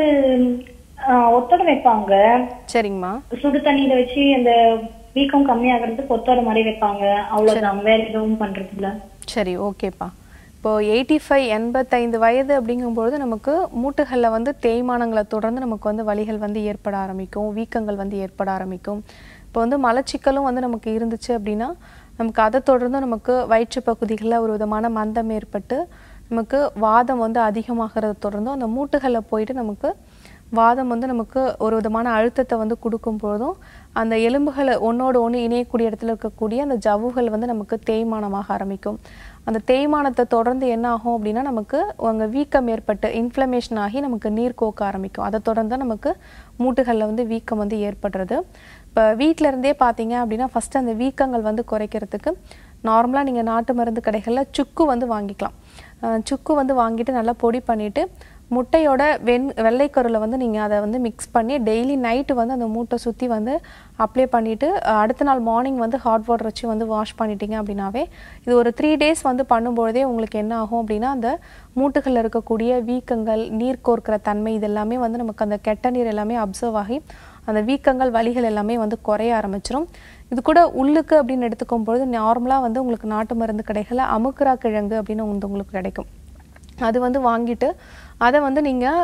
ஆ, ஒத்தடை வைப்பாங்க சரிங்கம்மா சுடு தண்ணியில வச்சு அந்த வீக்கம் கம்மியாகிறதுக்கு ஒத்தடை மாதிரி வைப்பாங்க அவ்வளவுதான் வேற எதுவும் பண்றது இல்ல சரி ஓகேப்பா இப்போ எயிட்டி ஃபைவ் எண்பத்தைந்து வயது அப்படிங்கும்பொழுது நமக்கு மூட்டுகளில் வந்து தேய்மானங்களை தொடர்ந்து நமக்கு வந்து வலிகள் வந்து ஏற்பட ஆரம்பிக்கும் வீக்கங்கள் வந்து ஏற்பட ஆரம்பிக்கும் இப்போ வந்து மலச்சிக்கலும் வந்து நமக்கு இருந்துச்சு அப்படின்னா நமக்கு அதை தொடர்ந்து நமக்கு வயிற்று பகுதிகளில் ஒரு விதமான மந்தம் ஏற்பட்டு நமக்கு வாதம் வந்து அதிகமாகிறத தொடர்ந்தும் அந்த மூட்டுகளில் போயிட்டு நமக்கு வாதம் வந்து நமக்கு ஒரு விதமான அழுத்தத்தை வந்து கொடுக்கும் பொழுதும் அந்த எலும்புகளை ஒன்றோடு ஒன்று இணையக்கூடிய இடத்துல இருக்கக்கூடிய அந்த ஜவ்வுகள் வந்து நமக்கு தேய்மானமாக ஆரம்பிக்கும் அந்த தேய்மானத்தை தொடர்ந்து என்ன ஆகும் அப்படின்னா நமக்கு அங்கே வீக்கம் ஏற்பட்டு இன்ஃப்ளமேஷன் ஆகி நமக்கு நீர் கோக்க ஆரம்பிக்கும் அதை தொடர்ந்து தான் நமக்கு மூட்டுகளில் வந்து வீக்கம் வந்து ஏற்படுறது இப்போ வீட்டில இருந்தே பார்த்தீங்க அப்படின்னா ஃபஸ்ட்டு அந்த வீக்கங்கள் வந்து குறைக்கிறதுக்கு நார்மலாக நீங்கள் நாட்டு மருந்து கடைகளில் சுக்கு வந்து வாங்கிக்கலாம் அஹ் சுக்கு வந்து வாங்கிட்டு நல்லா பொடி பண்ணிவிட்டு முட்டையோட வெண் வெள்ளைக்கருவில் வந்து நீங்கள் அதை வந்து மிக்ஸ் பண்ணி டெய்லி நைட்டு வந்து அந்த மூட்டை சுற்றி வந்து அப்ளை பண்ணிவிட்டு அடுத்த நாள் மார்னிங் வந்து ஹாட் வாட்டர் வச்சு வந்து வாஷ் பண்ணிட்டீங்க அப்படின்னாவே இது ஒரு த்ரீ டேஸ் வந்து பண்ணும்பொழுதே உங்களுக்கு என்ன ஆகும் அப்படின்னா அந்த மூட்டுகளில் இருக்கக்கூடிய வீக்கங்கள் நீர் கோர்க்கிற தன்மை இது எல்லாமே வந்து நமக்கு அந்த கெட்ட நீர் எல்லாமே அப்சர்வ் ஆகி அந்த வீக்கங்கள் வலிகள் எல்லாமே வந்து குறைய ஆரம்பிச்சிரும் இது கூட உள்ளுக்கு அப்படின்னு எடுத்துக்கும் பொழுது நார்மலாக வந்து உங்களுக்கு நாட்டு மருந்து கடைகளில் அமுக்குரா கிழங்கு அப்படின்னு வந்து உங்களுக்கு கிடைக்கும் அது வந்து வாங்கிட்டு அதை வந்து நீங்கள்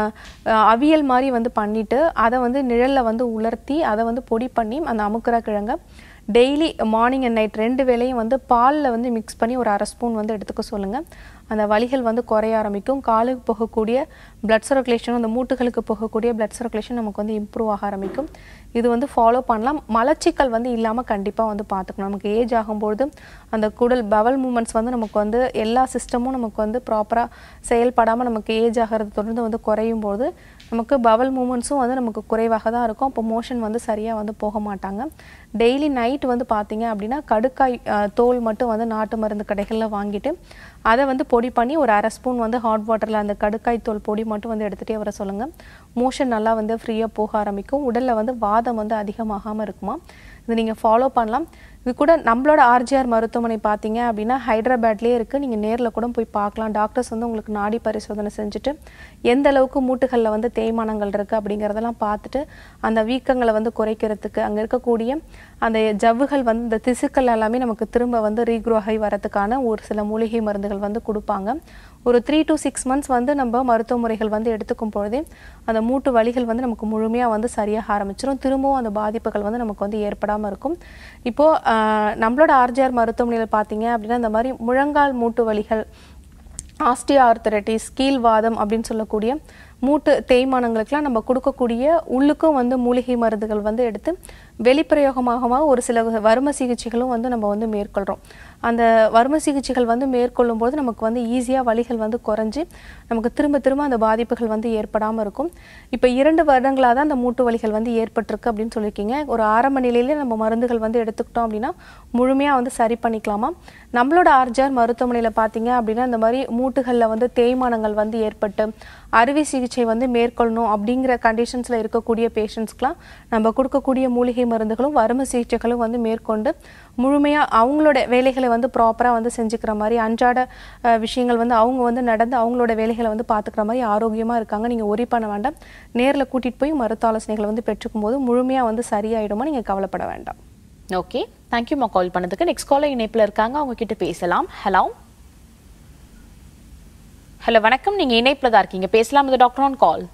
அவியல் மாதிரி வந்து பண்ணிவிட்டு அதை வந்து நிழலில் வந்து உலர்த்தி அதை வந்து பொடி பண்ணி அந்த அமுக்குரா கிழங்கை டெய்லி மார்னிங் அண்ட் நைட் ரெண்டு வேளையும் வந்து பாலில் வந்து மிக்ஸ் பண்ணி ஒரு அரை ஸ்பூன் வந்து எடுத்துக்க சொல்லுங்கள் அந்த வலிகள் வந்து குறைய ஆரம்பிக்கும் காலுக்கு போகக்கூடிய பிளட் சர்க்குலேஷனும் அந்த மூட்டுகளுக்கு போகக்கூடிய பிளட் சர்க்குலேஷன் நமக்கு வந்து இம்ப்ரூவ் ஆக ஆரம்பிக்கும் இது வந்து ஃபாலோ பண்ணலாம் மலச்சிக்கல் வந்து இல்லாமல் கண்டிப்பாக வந்து பார்த்துக்கணும் நமக்கு ஏஜ் ஆகும்பொழுது அந்த குடல் பவல் மூமெண்ட்ஸ் வந்து நமக்கு வந்து எல்லா சிஸ்டமும் நமக்கு வந்து ப்ராப்பராக செயல்படாமல் நமக்கு ஏஜ் ஆகிறது தொடர்ந்து வந்து குறையும் போது நமக்கு பவல் மூமெண்ட்ஸும் வந்து நமக்கு குறைவாக தான் இருக்கும் அப்போ மோஷன் வந்து சரியாக வந்து போக மாட்டாங்க டெய்லி நைட் வந்து பார்த்தீங்க அப்படின்னா கடுக்காய் அஹ், தோல் மட்டும் வந்து நாட்டு மருந்து கடைகளில் வாங்கிட்டு அதை வந்து பொடி பண்ணி ஒரு அரை ஸ்பூன் வந்து ஹாட் வாட்டரில் அந்த கடுக்காய் தோல் பொடி மட்டும் வந்து எடுத்துகிட்டே வர சொல்லுங்கள் மோஷன் நல்லா வந்து ஃப்ரீயாக போக ஆரம்பிக்கும் உடலில் வந்து வாதம் வந்து அதிகமாகாமல் இருக்குமா இது நீங்கள் ஃபாலோ பண்ணலாம் இது கூட நம்மளோட ஆர்ஜிஆர் மருத்துவமனை பார்த்தீங்க அப்படின்னா ஹைதராபாத்லேயே இருக்குது நீங்கள் நேரில் கூட போய் பார்க்கலாம் டாக்டர்ஸ் வந்து உங்களுக்கு நாடி பரிசோதனை செஞ்சுட்டு எந்த அளவுக்கு மூட்டுகளில் வந்து தேய்மானங்கள் இருக்குது அப்படிங்கிறதெல்லாம் பார்த்துட்டு அந்த வீக்கங்களை வந்து குறைக்கிறதுக்கு அங்கே இருக்கக்கூடிய அந்த ஜவ்வுகள் வந்து இந்த திசுக்கள் எல்லாமே நமக்கு திரும்ப வந்து ரீக்ரோ ஆகி வரதுக்கான ஒரு சில மூலிகை மருந்துகள் வந்து கொடுப்பாங்க ஒரு த்ரீ to சிக்ஸ் மந்த்ஸ் வந்து நம்ம மருத்துவ முறைகள் வந்து எடுத்துக்கும் பொழுதே அந்த மூட்டு வலிகள் வந்து நமக்கு முழுமையாக வந்து சரியாக ஆரம்பிச்சிடும் திரும்பவும் அந்த பாதிப்புகள் வந்து நமக்கு வந்து ஏற்படாமல் இருக்கும் இப்போது ஆஹ், நம்மளோட ஆர்ஜிஆர் மருத்துவமனையில் பார்த்தீங்க அப்படின்னா இந்த மாதிரி முழங்கால் மூட்டு வலிகள் ஆஸ்டியோ ஆர்த்தரைட்டிஸ் கீழ்வாதம் அப்படின்னு சொல்லக்கூடிய மூட்டு தேய்மானங்களுக்கெல்லாம் நம்ம கொடுக்கக்கூடிய உள்ளுக்கும் வந்து மூலிகை மருந்துகள் வந்து எடுத்து வெளிப்பிரயோகமாக ஒரு சில வரும சிகிச்சைகளும் வந்து நம்ம வந்து மேற்கொள்கிறோம் அந்த வரும சிகிச்சைகள் வந்து மேற்கொள்ளும் போது நமக்கு வந்து ஈஸியாக வலிகள் வந்து குறைஞ்சி நமக்கு திரும்ப திரும்ப அந்த பாதிப்புகள் வந்து ஏற்படாமல் இருக்கும் இப்போ இரண்டு வருடங்களாக தான் அந்த மூட்டு வலிகள் வந்து ஏற்பட்டிருக்கு அப்படின்னு சொல்லியிருக்கீங்க ஒரு ஆரம்ப நிலையிலே நம்ம மருந்துகள் வந்து எடுத்துக்கிட்டோம் அப்படின்னா முழுமையாக வந்து சரி பண்ணிக்கலாமா நம்மளோட ஆர்ஜிஆர் மருத்துவமனையில் பார்த்தீங்க அப்படின்னா இந்த மாதிரி மூட்டுகளில் வந்து தேய்மானங்கள் வந்து ஏற்பட்டு அறுவை சிகிச்சை வந்து மேற்கொள்ளணும் அப்படிங்கிற கண்டிஷன்ஸில் இருக்கக்கூடிய பேஷண்ட்ஸ்க்குலாம் நம்ம கொடுக்கக்கூடிய மூலிகை மருந்துகளும் வறுமை சிகிச்சைகளும் வந்து மேற்கொண்டு முழுமையாக அவங்களோட வேலைகளை வந்து ப்ராப்பராக வந்து செஞ்சுக்கிற மாதிரி அன்றாட அஹ், விஷயங்கள் வந்து அவங்க வந்து நடந்து அவங்களோட வேலைகளை வந்து பார்த்துக்கிற மாதிரி ஆரோக்கியமாக இருக்காங்க நீங்கள் ஒரி பண்ண வேண்டாம் நேரில் கூட்டிகிட்டு போய் மருத்துவ ஆலோசனைகளை வந்து பெற்றுக்கும் போது முழுமையாக வந்து சரியாயிடுமா நீங்கள் கவலைப்பட வேண்டாம் ஓகே தேங்க்யூமா கால் பண்ணதுக்கு நெக்ஸ்ட் காலர் இணைப்புல இருக்காங்க அவங்க கிட்ட பேசலாம் ஹலோ ஹலோ வணக்கம் நீங்க இணைப்புல தான் இருக்கீங்க பேசலாம் இது டாக்டர் ஆன் கால்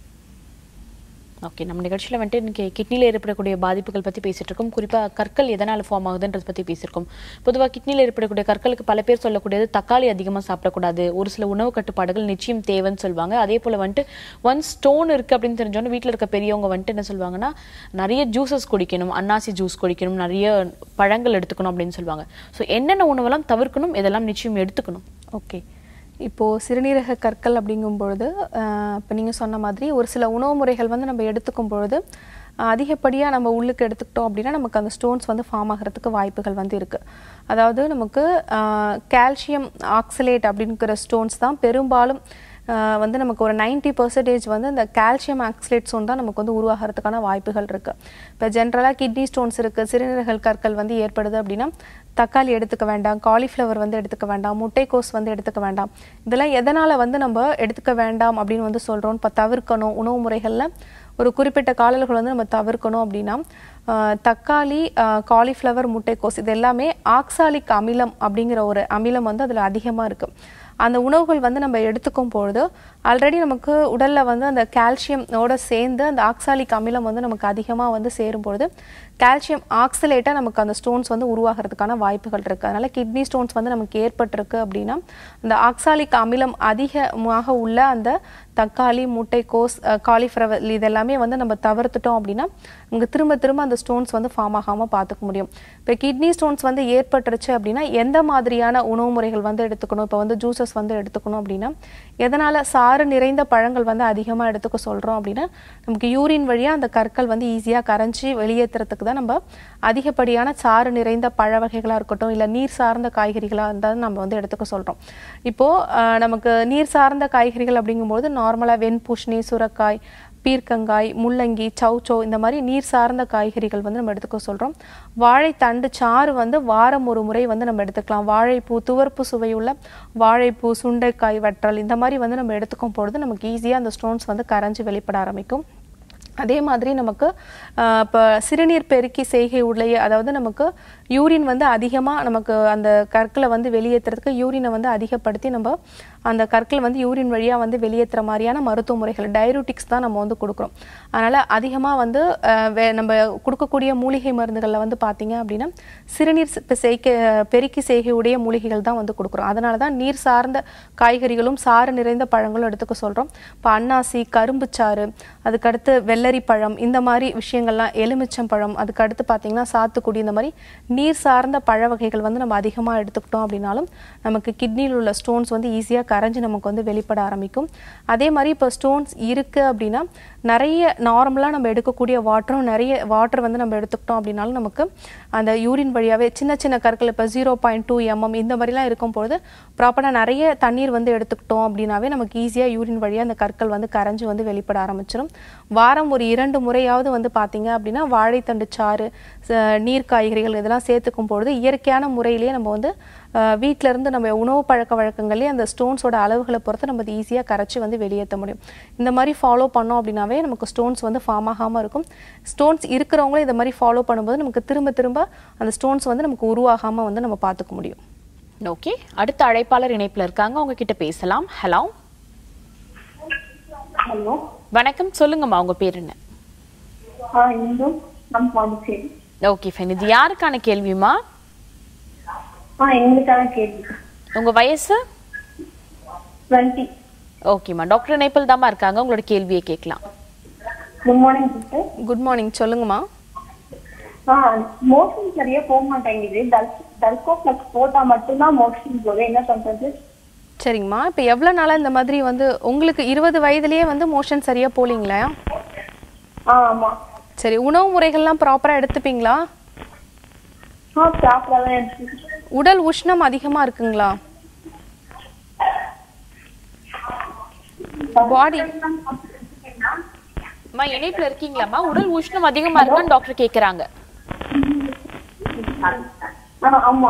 ஓகே நம்ம நிகழ்ச்சியில் வந்துட்டு இன்னைக்கு கிட்னியில் ஏற்படக்கூடிய பாதிப்புகள் பற்றி பேசிட்டு இருக்கோம் குறிப்பாக கற்கள் எதனால் ஃபார்ம் ஆகுதுன்றதை பற்றி பேசியிருக்கோம் பொதுவாக கிட்னியில் ஏற்படக்கூடிய கற்களுக்கு பல பேர் சொல்லக்கூடியது தக்காளி அதிகமாக சாப்பிடக்கூடாது ஒரு சில உணவு கட்டுப்பாடுகள் நிச்சயம் தேவைன்னு சொல்லுவாங்க அதே போல் வந்துட்டு ஒன் ஸ்டோன் இருக்குது அப்படின்னு தெரிஞ்சோன்னு வீட்டில் இருக்க பெரியவங்க வந்துட்டு என்ன சொல்லுவாங்கன்னா நிறைய ஜூஸஸ் குடிக்கணும் அன்னாசி ஜூஸ் குடிக்கணும் நிறைய பழங்கள் எடுத்துக்கணும் அப்படின்னு சொல்லுவாங்க ஸோ என்னென்ன உணவெல்லாம் தவிர்க்கணும் இதெல்லாம் நிச்சயம் எடுத்துக்கணும் ஓகே இப்போது சிறுநீரக கற்கள் அப்படிங்கும் பொழுது இப்போ நீங்கள் சொன்ன மாதிரி ஒரு சில உணவு முறைகள் வந்து நம்ம எடுத்துக்கும் பொழுது அதிகப்படியாக நம்ம உள்ளுக்கு எடுத்துக்கிட்டோம் அப்படின்னா நமக்கு அந்த ஸ்டோன்ஸ் வந்து ஃபார்ம் ஆகிறதுக்கு வாய்ப்புகள் வந்து இருக்குது அதாவது நமக்கு கால்சியம் ஆக்சலேட் அப்படிங்கிற ஸ்டோன்ஸ் தான் பெரும்பாலும் ஆஹ் வந்து நமக்கு ஒரு 90% பர்சன்டேஜ் வந்து இந்த கால்சியம் ஆக்சிலேட் ஸ்டோன் தான் நமக்கு வந்து உருவாகிறதுக்கான வாய்ப்புகள் இருக்குது இப்போ ஜென்ரலாக கிட்னி ஸ்டோன்ஸ் இருக்குது சிறுநீரக கற்கள் வந்து ஏற்படுது அப்படின்னா தக்காளி எடுத்துக்க வேண்டாம் காலிஃப்ளவர் வந்து எடுத்துக்க வேண்டாம் முட்டைக்கோஸ் வந்து எடுத்துக்க வேண்டாம் இதெல்லாம் எதனால் வந்து நம்ம எடுத்துக்க வேண்டாம் அப்படின்னு வந்து சொல்கிறோம் இப்போ தவிர்க்கணும் உணவு முறைகளில் ஒரு குறிப்பிட்ட காலல்கள் வந்து நம்ம தவிர்க்கணும் அப்படின்னா ஆஹ் தக்காளி காலிஃப்ளவர் முட்டைக்கோஸ் இது எல்லாமே ஆக்சாலிக் அமிலம் அப்படிங்கிற ஒரு அமிலம் வந்து அதில் அதிகமாக இருக்குது அந்த உணவுகள் வந்து நம்ம எடுத்துக்கும் பொழுது ஆல்ரெடி நமக்கு உடலில் வந்து அந்த கால்சியமோட சேர்ந்து அந்த ஆக்சாலிக் அமிலம் வந்து நமக்கு அதிகமாக வந்து சேரும் பொழுது கால்சியம் ஆக்சலேட்டாக நமக்கு அந்த ஸ்டோன்ஸ் வந்து உருவாகிறதுக்கான வாய்ப்புகள் இருக்குது அதனால் கிட்னி ஸ்டோன்ஸ் வந்து நமக்கு ஏற்பட்டிருக்கு அப்படின்னா அந்த ஆக்சாலிக் அமிலம் அதிகமாக உள்ள அந்த தக்காளி முட்டைக்கோஸ் காலிஃப்ளவர் இதெல்லாமே வந்து நம்ம தவிர்த்துட்டோம் அப்படின்னா நமக்கு திரும்ப திரும்ப அந்த ஸ்டோன்ஸ் வந்து ஃபார்ம் ஆகாமல் பார்த்துக்க முடியும் இப்போ கிட்னி ஸ்டோன்ஸ் வந்து ஏற்பட்டுருச்சு அப்படின்னா எந்த மாதிரியான உணவு முறைகள் வந்து எடுத்துக்கணும் இப்போ வந்து ஜூசஸ் வந்து எடுத்துக்கணும் அப்படின்னா எதனால் சாறு நிறைந்த பழங்கள் வந்து அதிகமாக எடுத்துக்க சொல்கிறோம் அப்படின்னா நமக்கு யூரின் வழியாக அந்த கற்கள் வந்து ஈஸியாக கரைஞ்சி வெளியேற்றுறதுக்கு தான் நம்ம அதிகப்படியான சாறு நிறைந்த பழ வகைகளாக இருக்கட்டும் இல்லை நீர் சார்ந்த காய்கறிகளாக இருந்தாலும் நம்ம வந்து எடுத்துக்க சொல்கிறோம் இப்போது நமக்கு நீர் சார்ந்த காய்கறிகள் அப்படிங்கும்போது நார்மலாக வெண்பூஷணி சுரக்காய் பீர்க்கங்காய் முள்ளங்கி சௌச்சோ இந்த மாதிரி நீர் சார்ந்த காய்கறிகள் வந்து நம்ம எடுத்துக்க சொல்கிறோம் வாழைத்தண்டு சாறு வந்து வாரம் ஒரு முறை வந்து நம்ம எடுத்துக்கலாம் வாழைப்பூ துவர்ப்பு சுவையுள்ள வாழைப்பூ சுண்டைக்காய் வற்றல் இந்த மாதிரி வந்து நம்ம எடுத்துக்கும் பொழுது நமக்கு ஈஸியாக அந்த ஸ்டோன்ஸ் வந்து கரைஞ்சி வெளிப்பட ஆரம்பிக்கும் அதே மாதிரி நமக்கு இப்போ சிறுநீர் பெருக்கி செய்கை உள்ளே அதாவது நமக்கு யூரின் வந்து அதிகமாக நமக்கு அந்த கற்களை வந்து வெளியேற்றுறதுக்கு யூரினை வந்து அதிகப்படுத்தி நம்ம அந்த கற்கள் வந்து யூரின் வழியாக வந்து வெளியேற்றுற மாதிரியான மருத்துவ முறைகள் டைரூட்டிக்ஸ் தான் நம்ம வந்து கொடுக்குறோம் அதனால் அதிகமாக வந்து அஹ், வே- நம்ம கொடுக்கக்கூடிய மூலிகை மருந்துகளில் வந்து பார்த்தீங்க அப்படின்னா சிறுநீர் சி- செய்கை பெருக்கி செய்கையுடைய மூலிகைகள் தான் வந்து கொடுக்குறோம் அதனால தான் நீர் சார்ந்த காய்கறிகளும் சாறு நிறைந்த பழங்களும் எடுத்துக்க சொல்கிறோம் இப்போ அன்னாசி கரும்புச்சாறு அதுக்கடுத்து வெள்ளரி பழம் இந்த மாதிரி விஷயங்கள்லாம் எலுமிச்சம் பழம் அதுக்கடுத்து பார்த்தீங்கன்னா சாத்துக்குடி இந்த மாதிரி நீர் சார்ந்த பழ வகைகள் வந்து நம்ம அதிகமாக எடுத்துக்கிட்டோம் அப்படின்னாலும் நமக்கு கிட்னியில் உள்ள ஸ்டோன்ஸ் வந்து ஈஸியாக கரைஞ்சு நமக்கு வந்து வெளிப்பட ஆரம்பிக்கும் அதே மாதிரி இப்போ ஸ்டோன்ஸ் இருக்குது அப்படின்னா நிறைய நார்மலாக நம்ம எடுக்கக்கூடிய வாட்டரும் நிறைய வாட்டர் வந்து நம்ம எடுத்துக்கிட்டோம் அப்படின்னாலும் நமக்கு அந்த யூரின் வழியாகவே சின்ன சின்ன கற்கள் இப்போ ஜீரோ பாயிண்ட் டூ எம்எம் இந்த மாதிரிலாம் இருக்கும் பொழுது ப்ராப்பராக நிறைய தண்ணீர் வந்து எடுத்துக்கிட்டோம் அப்படின்னாவே நமக்கு ஈஸியாக யூரின் வழியாக அந்த கற்கள் வந்து கரைஞ்சு வந்து வெளிப்பட ஆரம்பிச்சிடும் வாரம் ஒரு இரண்டு முறையாவது வந்து பார்த்தீங்க அப்படின்னா வாழைத்தண்டு சாறு ச- நீர் காய்கறிகள் இதெல்லாம் சேர்த்துக்கும் பொழுது இயற்கையான முறையிலேயே நம்ம வந்து அஹ், வீட்ல இருந்து நம்ம உணவு பழக்க வழக்கங்களே அந்த ஸ்டோன்ஸோட அளவுகளை பொறுத்து நம்ம ஈஸியாக கரைச்சி வந்து வெளியேற்ற முடியும் இந்த மாதிரி ஃபாலோ பண்ணோம் அப்படின்னாவே நமக்கு ஸ்டோன்ஸ் வந்து ஃபார்ம் ஆகாமல் இருக்கும் ஸ்டோன்ஸ் இருக்கிறவங்களும் இந்த மாதிரி ஃபாலோ பண்ணும்போது நமக்கு திரும்ப திரும்ப அந்த ஸ்டோன்ஸ் வந்து நமக்கு உருவாகாமல் வந்து நம்ம பார்த்துக்க முடியும் ஓகே அடுத்த அழைப்பாளர் இணைப்புல இருக்காங்க அவங்க கிட்ட பேசலாம் ஹலோ ஹலோ வணக்கம் சொல்லுங்கம்மா உங்க பேர் என்ன ஆ இந்து நம் பாண்டிச்சேரி ஓகே ஃபைன் இது யாருக்கான கேள்விமா ஆ எங்களுக்கான கேள்வி உங்க வயசு டுவெண்ட்டி ஓகேம்மா டாக்டர் இணைப்பில் தாம்மா இருக்காங்க உங்களோட கேள்வியை கேட்கலாம் good morning sister good morning சொல்லுங்கம்மா ஆ மோஷன் சரியா போக மாட்டேங்குது டல்கோ பிளக்ஸ் போட்டா மட்டும்தான் மோஷன் போகுது என்ன பண்றது சரிங்கம்மா இப்போ எவ்வளோ நாளாக இந்த மாதிரி வந்து உங்களுக்கு இருபது வயதுலேயே வந்து மோஷன் சரியாக போலிங்களா ஆ ஆமா சரி உணவு முறைகள்லாம் ப்ராப்பராக எடுத்துப்பீங்களா ஆ ப்ராப்பரா தான் இருக்கு உடல் உஷ்ணம் அதிகமாக இருக்குங்களா பாடி அம்மா இணைப்புல இருக்கீங்களாம்மா உடல் உஷ்ணம் அதிகமா இருக்கான்னு டாக்டர் கேக்குறாங்க ஆ, ஆமா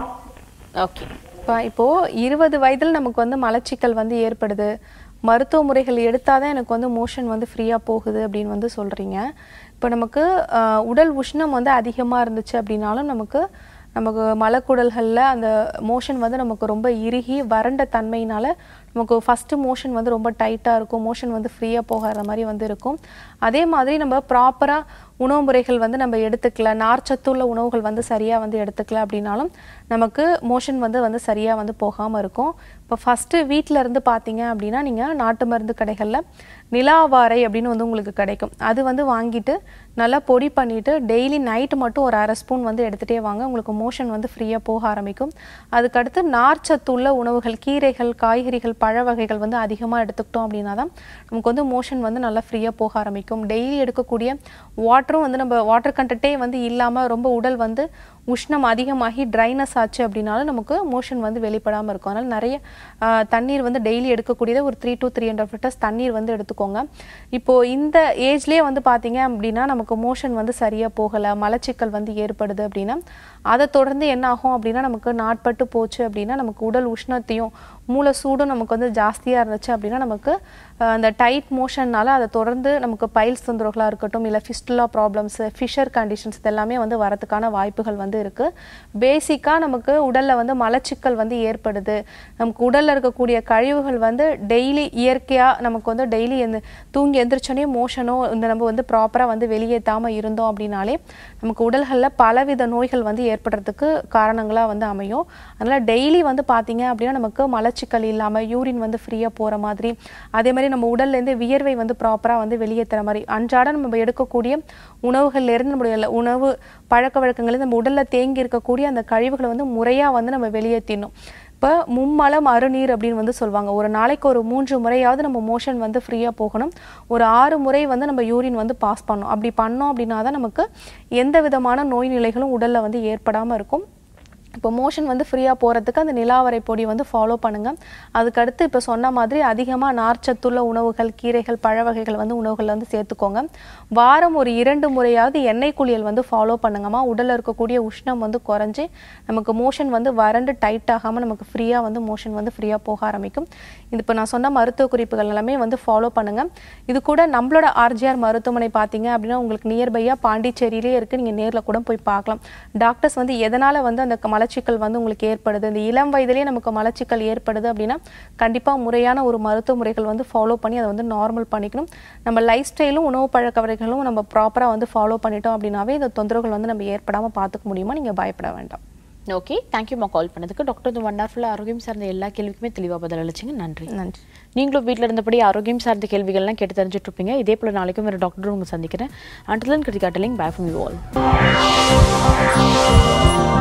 ஓகே இப்போ இப்போ இருபது வயதில் நமக்கு வந்து மலச்சிக்கல் வந்து ஏற்படுது மருத்துவ முறைகள் எடுத்தாதான் எனக்கு வந்து மோஷன் வந்து ஃப்ரீயாக போகுது அப்படின்னு வந்து சொல்கிறீங்க இப்போ நமக்கு ஆஹ், உடல் உஷ்ணம் வந்து அதிகமாக இருந்துச்சு அப்படின்னாலும் நமக்கு நமக்கு மலக்குடல்களில் அந்த மோஷன் வந்து நமக்கு ரொம்ப இறுகி வறண்ட தன்மையினால நமக்கு ஃபஸ்ட்டு மோஷன் வந்து ரொம்ப டைட்டாக இருக்கும் மோஷன் வந்து ஃப்ரீயாக போகாத மாதிரி வந்து இருக்கும் அதே மாதிரி நம்ம ப்ராப்பராக உணவு முறைகள் வந்து நம்ம எடுத்துக்கல நார்ச்சத்துள்ள உணவுகள் வந்து சரியாக வந்து எடுத்துக்கல அப்படின்னாலும் நமக்கு மோஷன் வந்து வந்து சரியாக வந்து போகாமல் இருக்கும் இப்போ ஃபஸ்ட்டு வீட்டில் இருந்து பார்த்தீங்க அப்படின்னா நீங்கள் நாட்டு மருந்து கடைகளில் நிலாவாரை அப்படின்னு வந்து உங்களுக்கு கிடைக்கும் அது வந்து வாங்கிட்டு நல்லா பொடி பண்ணிட்டு டெய்லி நைட்டு மட்டும் ஒரு அரை ஸ்பூன் வந்து எடுத்துகிட்டே வாங்க உங்களுக்கு மோஷன் வந்து ஃப்ரீயாக போக ஆரம்பிக்கும் அதுக்கடுத்து நார்ச்சத்துள்ள உணவுகள் கீரைகள் காய்கறிகள் பழ வகைகள் வந்து அதிகமாக எடுத்துக்கிட்டோம் அப்படின்னா தான் நமக்கு வந்து மோஷன் வந்து நல்லா ஃப்ரீயாக போக ஆரம்பிக்கும் டெய்லி எடுக்கக்கூடிய வாட்டரும் வந்து நம்ம வாட்டர் கண்டென்ட்டே வந்து இல்லாமல் ரொம்ப உடல் வந்து உஷ்ணம் அதிகமாகி ட்ரைனஸ் ஆச்சு அப்படின்னாலும் நமக்கு மோஷன் வந்து வெளிப்படாமல் இருக்கும் அதனால் நிறைய ஆஹ், தண்ணீர் வந்து டெய்லி எடுக்கக்கூடியது ஒரு three to three and half litres தண்ணீர் வந்து எடுத்துக்கோங்க இப்போ இந்த ஏஜ்லேயே வந்து பார்த்தீங்க அப்படின்னா நமக்கு மோஷன் வந்து சரியாக போகலை மலச்சிக்கல் வந்து ஏற்படுது அப்படின்னா அதை தொடர்ந்து என்ன ஆகும் அப்படின்னா நமக்கு நாட்பட்டு போச்சு அப்படின்னா நமக்கு உடல் உஷ்ணத்தையும் மூளை சூடும் நமக்கு வந்து ஜாஸ்தியாக இருந்துச்சு அப்படின்னா நமக்கு அஹ், அந்த டைட் மோஷன்னால அதை தொடர்ந்து நமக்கு பைல்ஸ் தொந்தரவுகளாக இருக்கட்டும் இல்லை ஃபிஸ்டுலா ப்ராப்ளம்ஸ் ஃபிஷர் கண்டிஷன்ஸ் இதெல்லாமே வந்து வரதுக்கான வாய்ப்புகள் வந்து இருக்குது பேசிக்காக நமக்கு உடலில் வந்து மலச்சிக்கல் வந்து ஏற்படுது நமக்கு உடலில் இருக்கக்கூடிய கழிவுகள் வந்து டெய்லி இயற்கையாக நமக்கு வந்து டெய்லி எந்த தூங்கி எந்திரிச்சோடனே மோஷனோ இந்த நம்ம வந்து ப்ராப்பராக வந்து வெளியேற்றாமல் இருந்தோம் அப்படின்னாலே நமக்கு உடல்களில் பலவித நோய்கள் வந்து ஏற்படுறதுக்கு காரணங்களாக வந்து அமையும் அதனால் டெய்லி வந்து பார்த்தீங்க அப்படின்னா நமக்கு மலச்சிக்கல் இல்லாமல் யூரின் வந்து ஃப்ரீயாக போகிற மாதிரி அதே மாதிரி நம்ம உடல்லேருந்து வியர்வை வந்து ப்ராப்பராக வந்து வெளியேற்றுற மாதிரி அன்றாடம் நம்ம எடுக்கக்கூடிய உணவுகள்லேருந்து நம்முடைய உணவு பழக்க வழக்கங்கள் நம்ம உடலில் தேங்கி இருக்கக்கூடிய அந்த கழிவுகளை வந்து முறையாக வந்து நம்ம வெளியேற்றிடணும் இப்போ மும்மலம் அருநீர் அப்படின்னு வந்து சொல்லுவாங்க ஒரு நாளைக்கு ஒரு மூன்று முறையாவது நம்ம மோஷன் வந்து ஃப்ரீயாக போகணும் ஒரு ஆறு முறை வந்து நம்ம யூரின் வந்து பாஸ் பண்ணணும் அப்படி பண்ணோம் அப்படின்னா தான் நமக்கு எந்த விதமான நோய் நிலைகளும் உடலில் வந்து ஏற்படாமல் இருக்கும் இப்போ மோஷன் வந்து ஃப்ரீயாக போகிறதுக்கு அந்த நிலாவரை பொடி வந்து ஃபாலோ பண்ணுங்கள் அதுக்கடுத்து இப்போ சொன்ன மாதிரி அதிகமாக நார்ச்சத்துள்ள உணவுகள் கீரைகள் பழ வகைகள் வந்து உணவுகள் வந்து சேர்த்துக்கோங்க வாரம் ஒரு இரண்டு முறையாவது எண்ணெய் குளியல் வந்து ஃபாலோ பண்ணுங்கம்மா உடலில் இருக்கக்கூடிய உஷ்ணம் வந்து குறைஞ்சி நமக்கு மோஷன் வந்து வறண்டு டைட் ஆகாமல் நமக்கு ஃப்ரீயாக வந்து மோஷன் வந்து ஃப்ரீயாக போக ஆரம்பிக்கும் இது இப்போ நான் சொன்ன மருத்துவ குறிப்புகள் எல்லாமே வந்து ஃபாலோ பண்ணுங்கள் இது கூட நம்மளோட ஆர்ஜிஆர் மருத்துவமனை பார்த்தீங்க அப்படின்னா உங்களுக்கு நியர்பையாக பாண்டிச்சேரியிலே இருக்குது நீங்கள் நேரில் கூட போய் பார்க்கலாம் டாக்டர்ஸ் வந்து எதனால் வந்து அந்த மலச்சிக்கல் வந்து உங்களுக்கு ஏற்படுது இந்த இளம் வயதிலே நமக்கு மலச்சிக்கல் ஏற்படுது அப்படின்னா கண்டிப்பாக முறையான ஒரு மருத்துவ முறைகள் வந்து ஃபாலோ பண்ணி அதை வந்து நார்மல் பண்ணிக்கணும் நம்ம லைஃப் ஸ்டைலும் உணவு பழக்க வகைகளும் நம்ம ப்ராப்பராக வந்து ஃபாலோ பண்ணிட்டோம் அப்படின்னாவே இந்த தொந்தரவுகள் வந்து நம்ம ஏற்படாமல் பார்த்துக்க முடியுமா நீங்கள் பயப்பட வேண்டாம் ஓகே தேங்க்யூமா கால் பண்ணதுக்கு டாக்டர் இந்த ஒண்டர்ஃபுல்லாக ஆரோக்கியம் சார்ந்த எல்லா கேள்விக்குமே தெளிவாக பதில் அளிச்சிங்க நன்றி நன்றி நீங்களும் வீட்டில் இருந்தபடி ஆரோக்கியம் சார்ந்த கேள்விகள்லாம் கேட்டு தெரிஞ்சுட்டு இருப்பீங்க இதே போல நாளைக்கும் வேறு டாக்டர் உங்க சந்திக்கிறேன் அண்டர்லன் கிரிக்காட்டலிங் பை ஃப்ரம் யூ ஆல்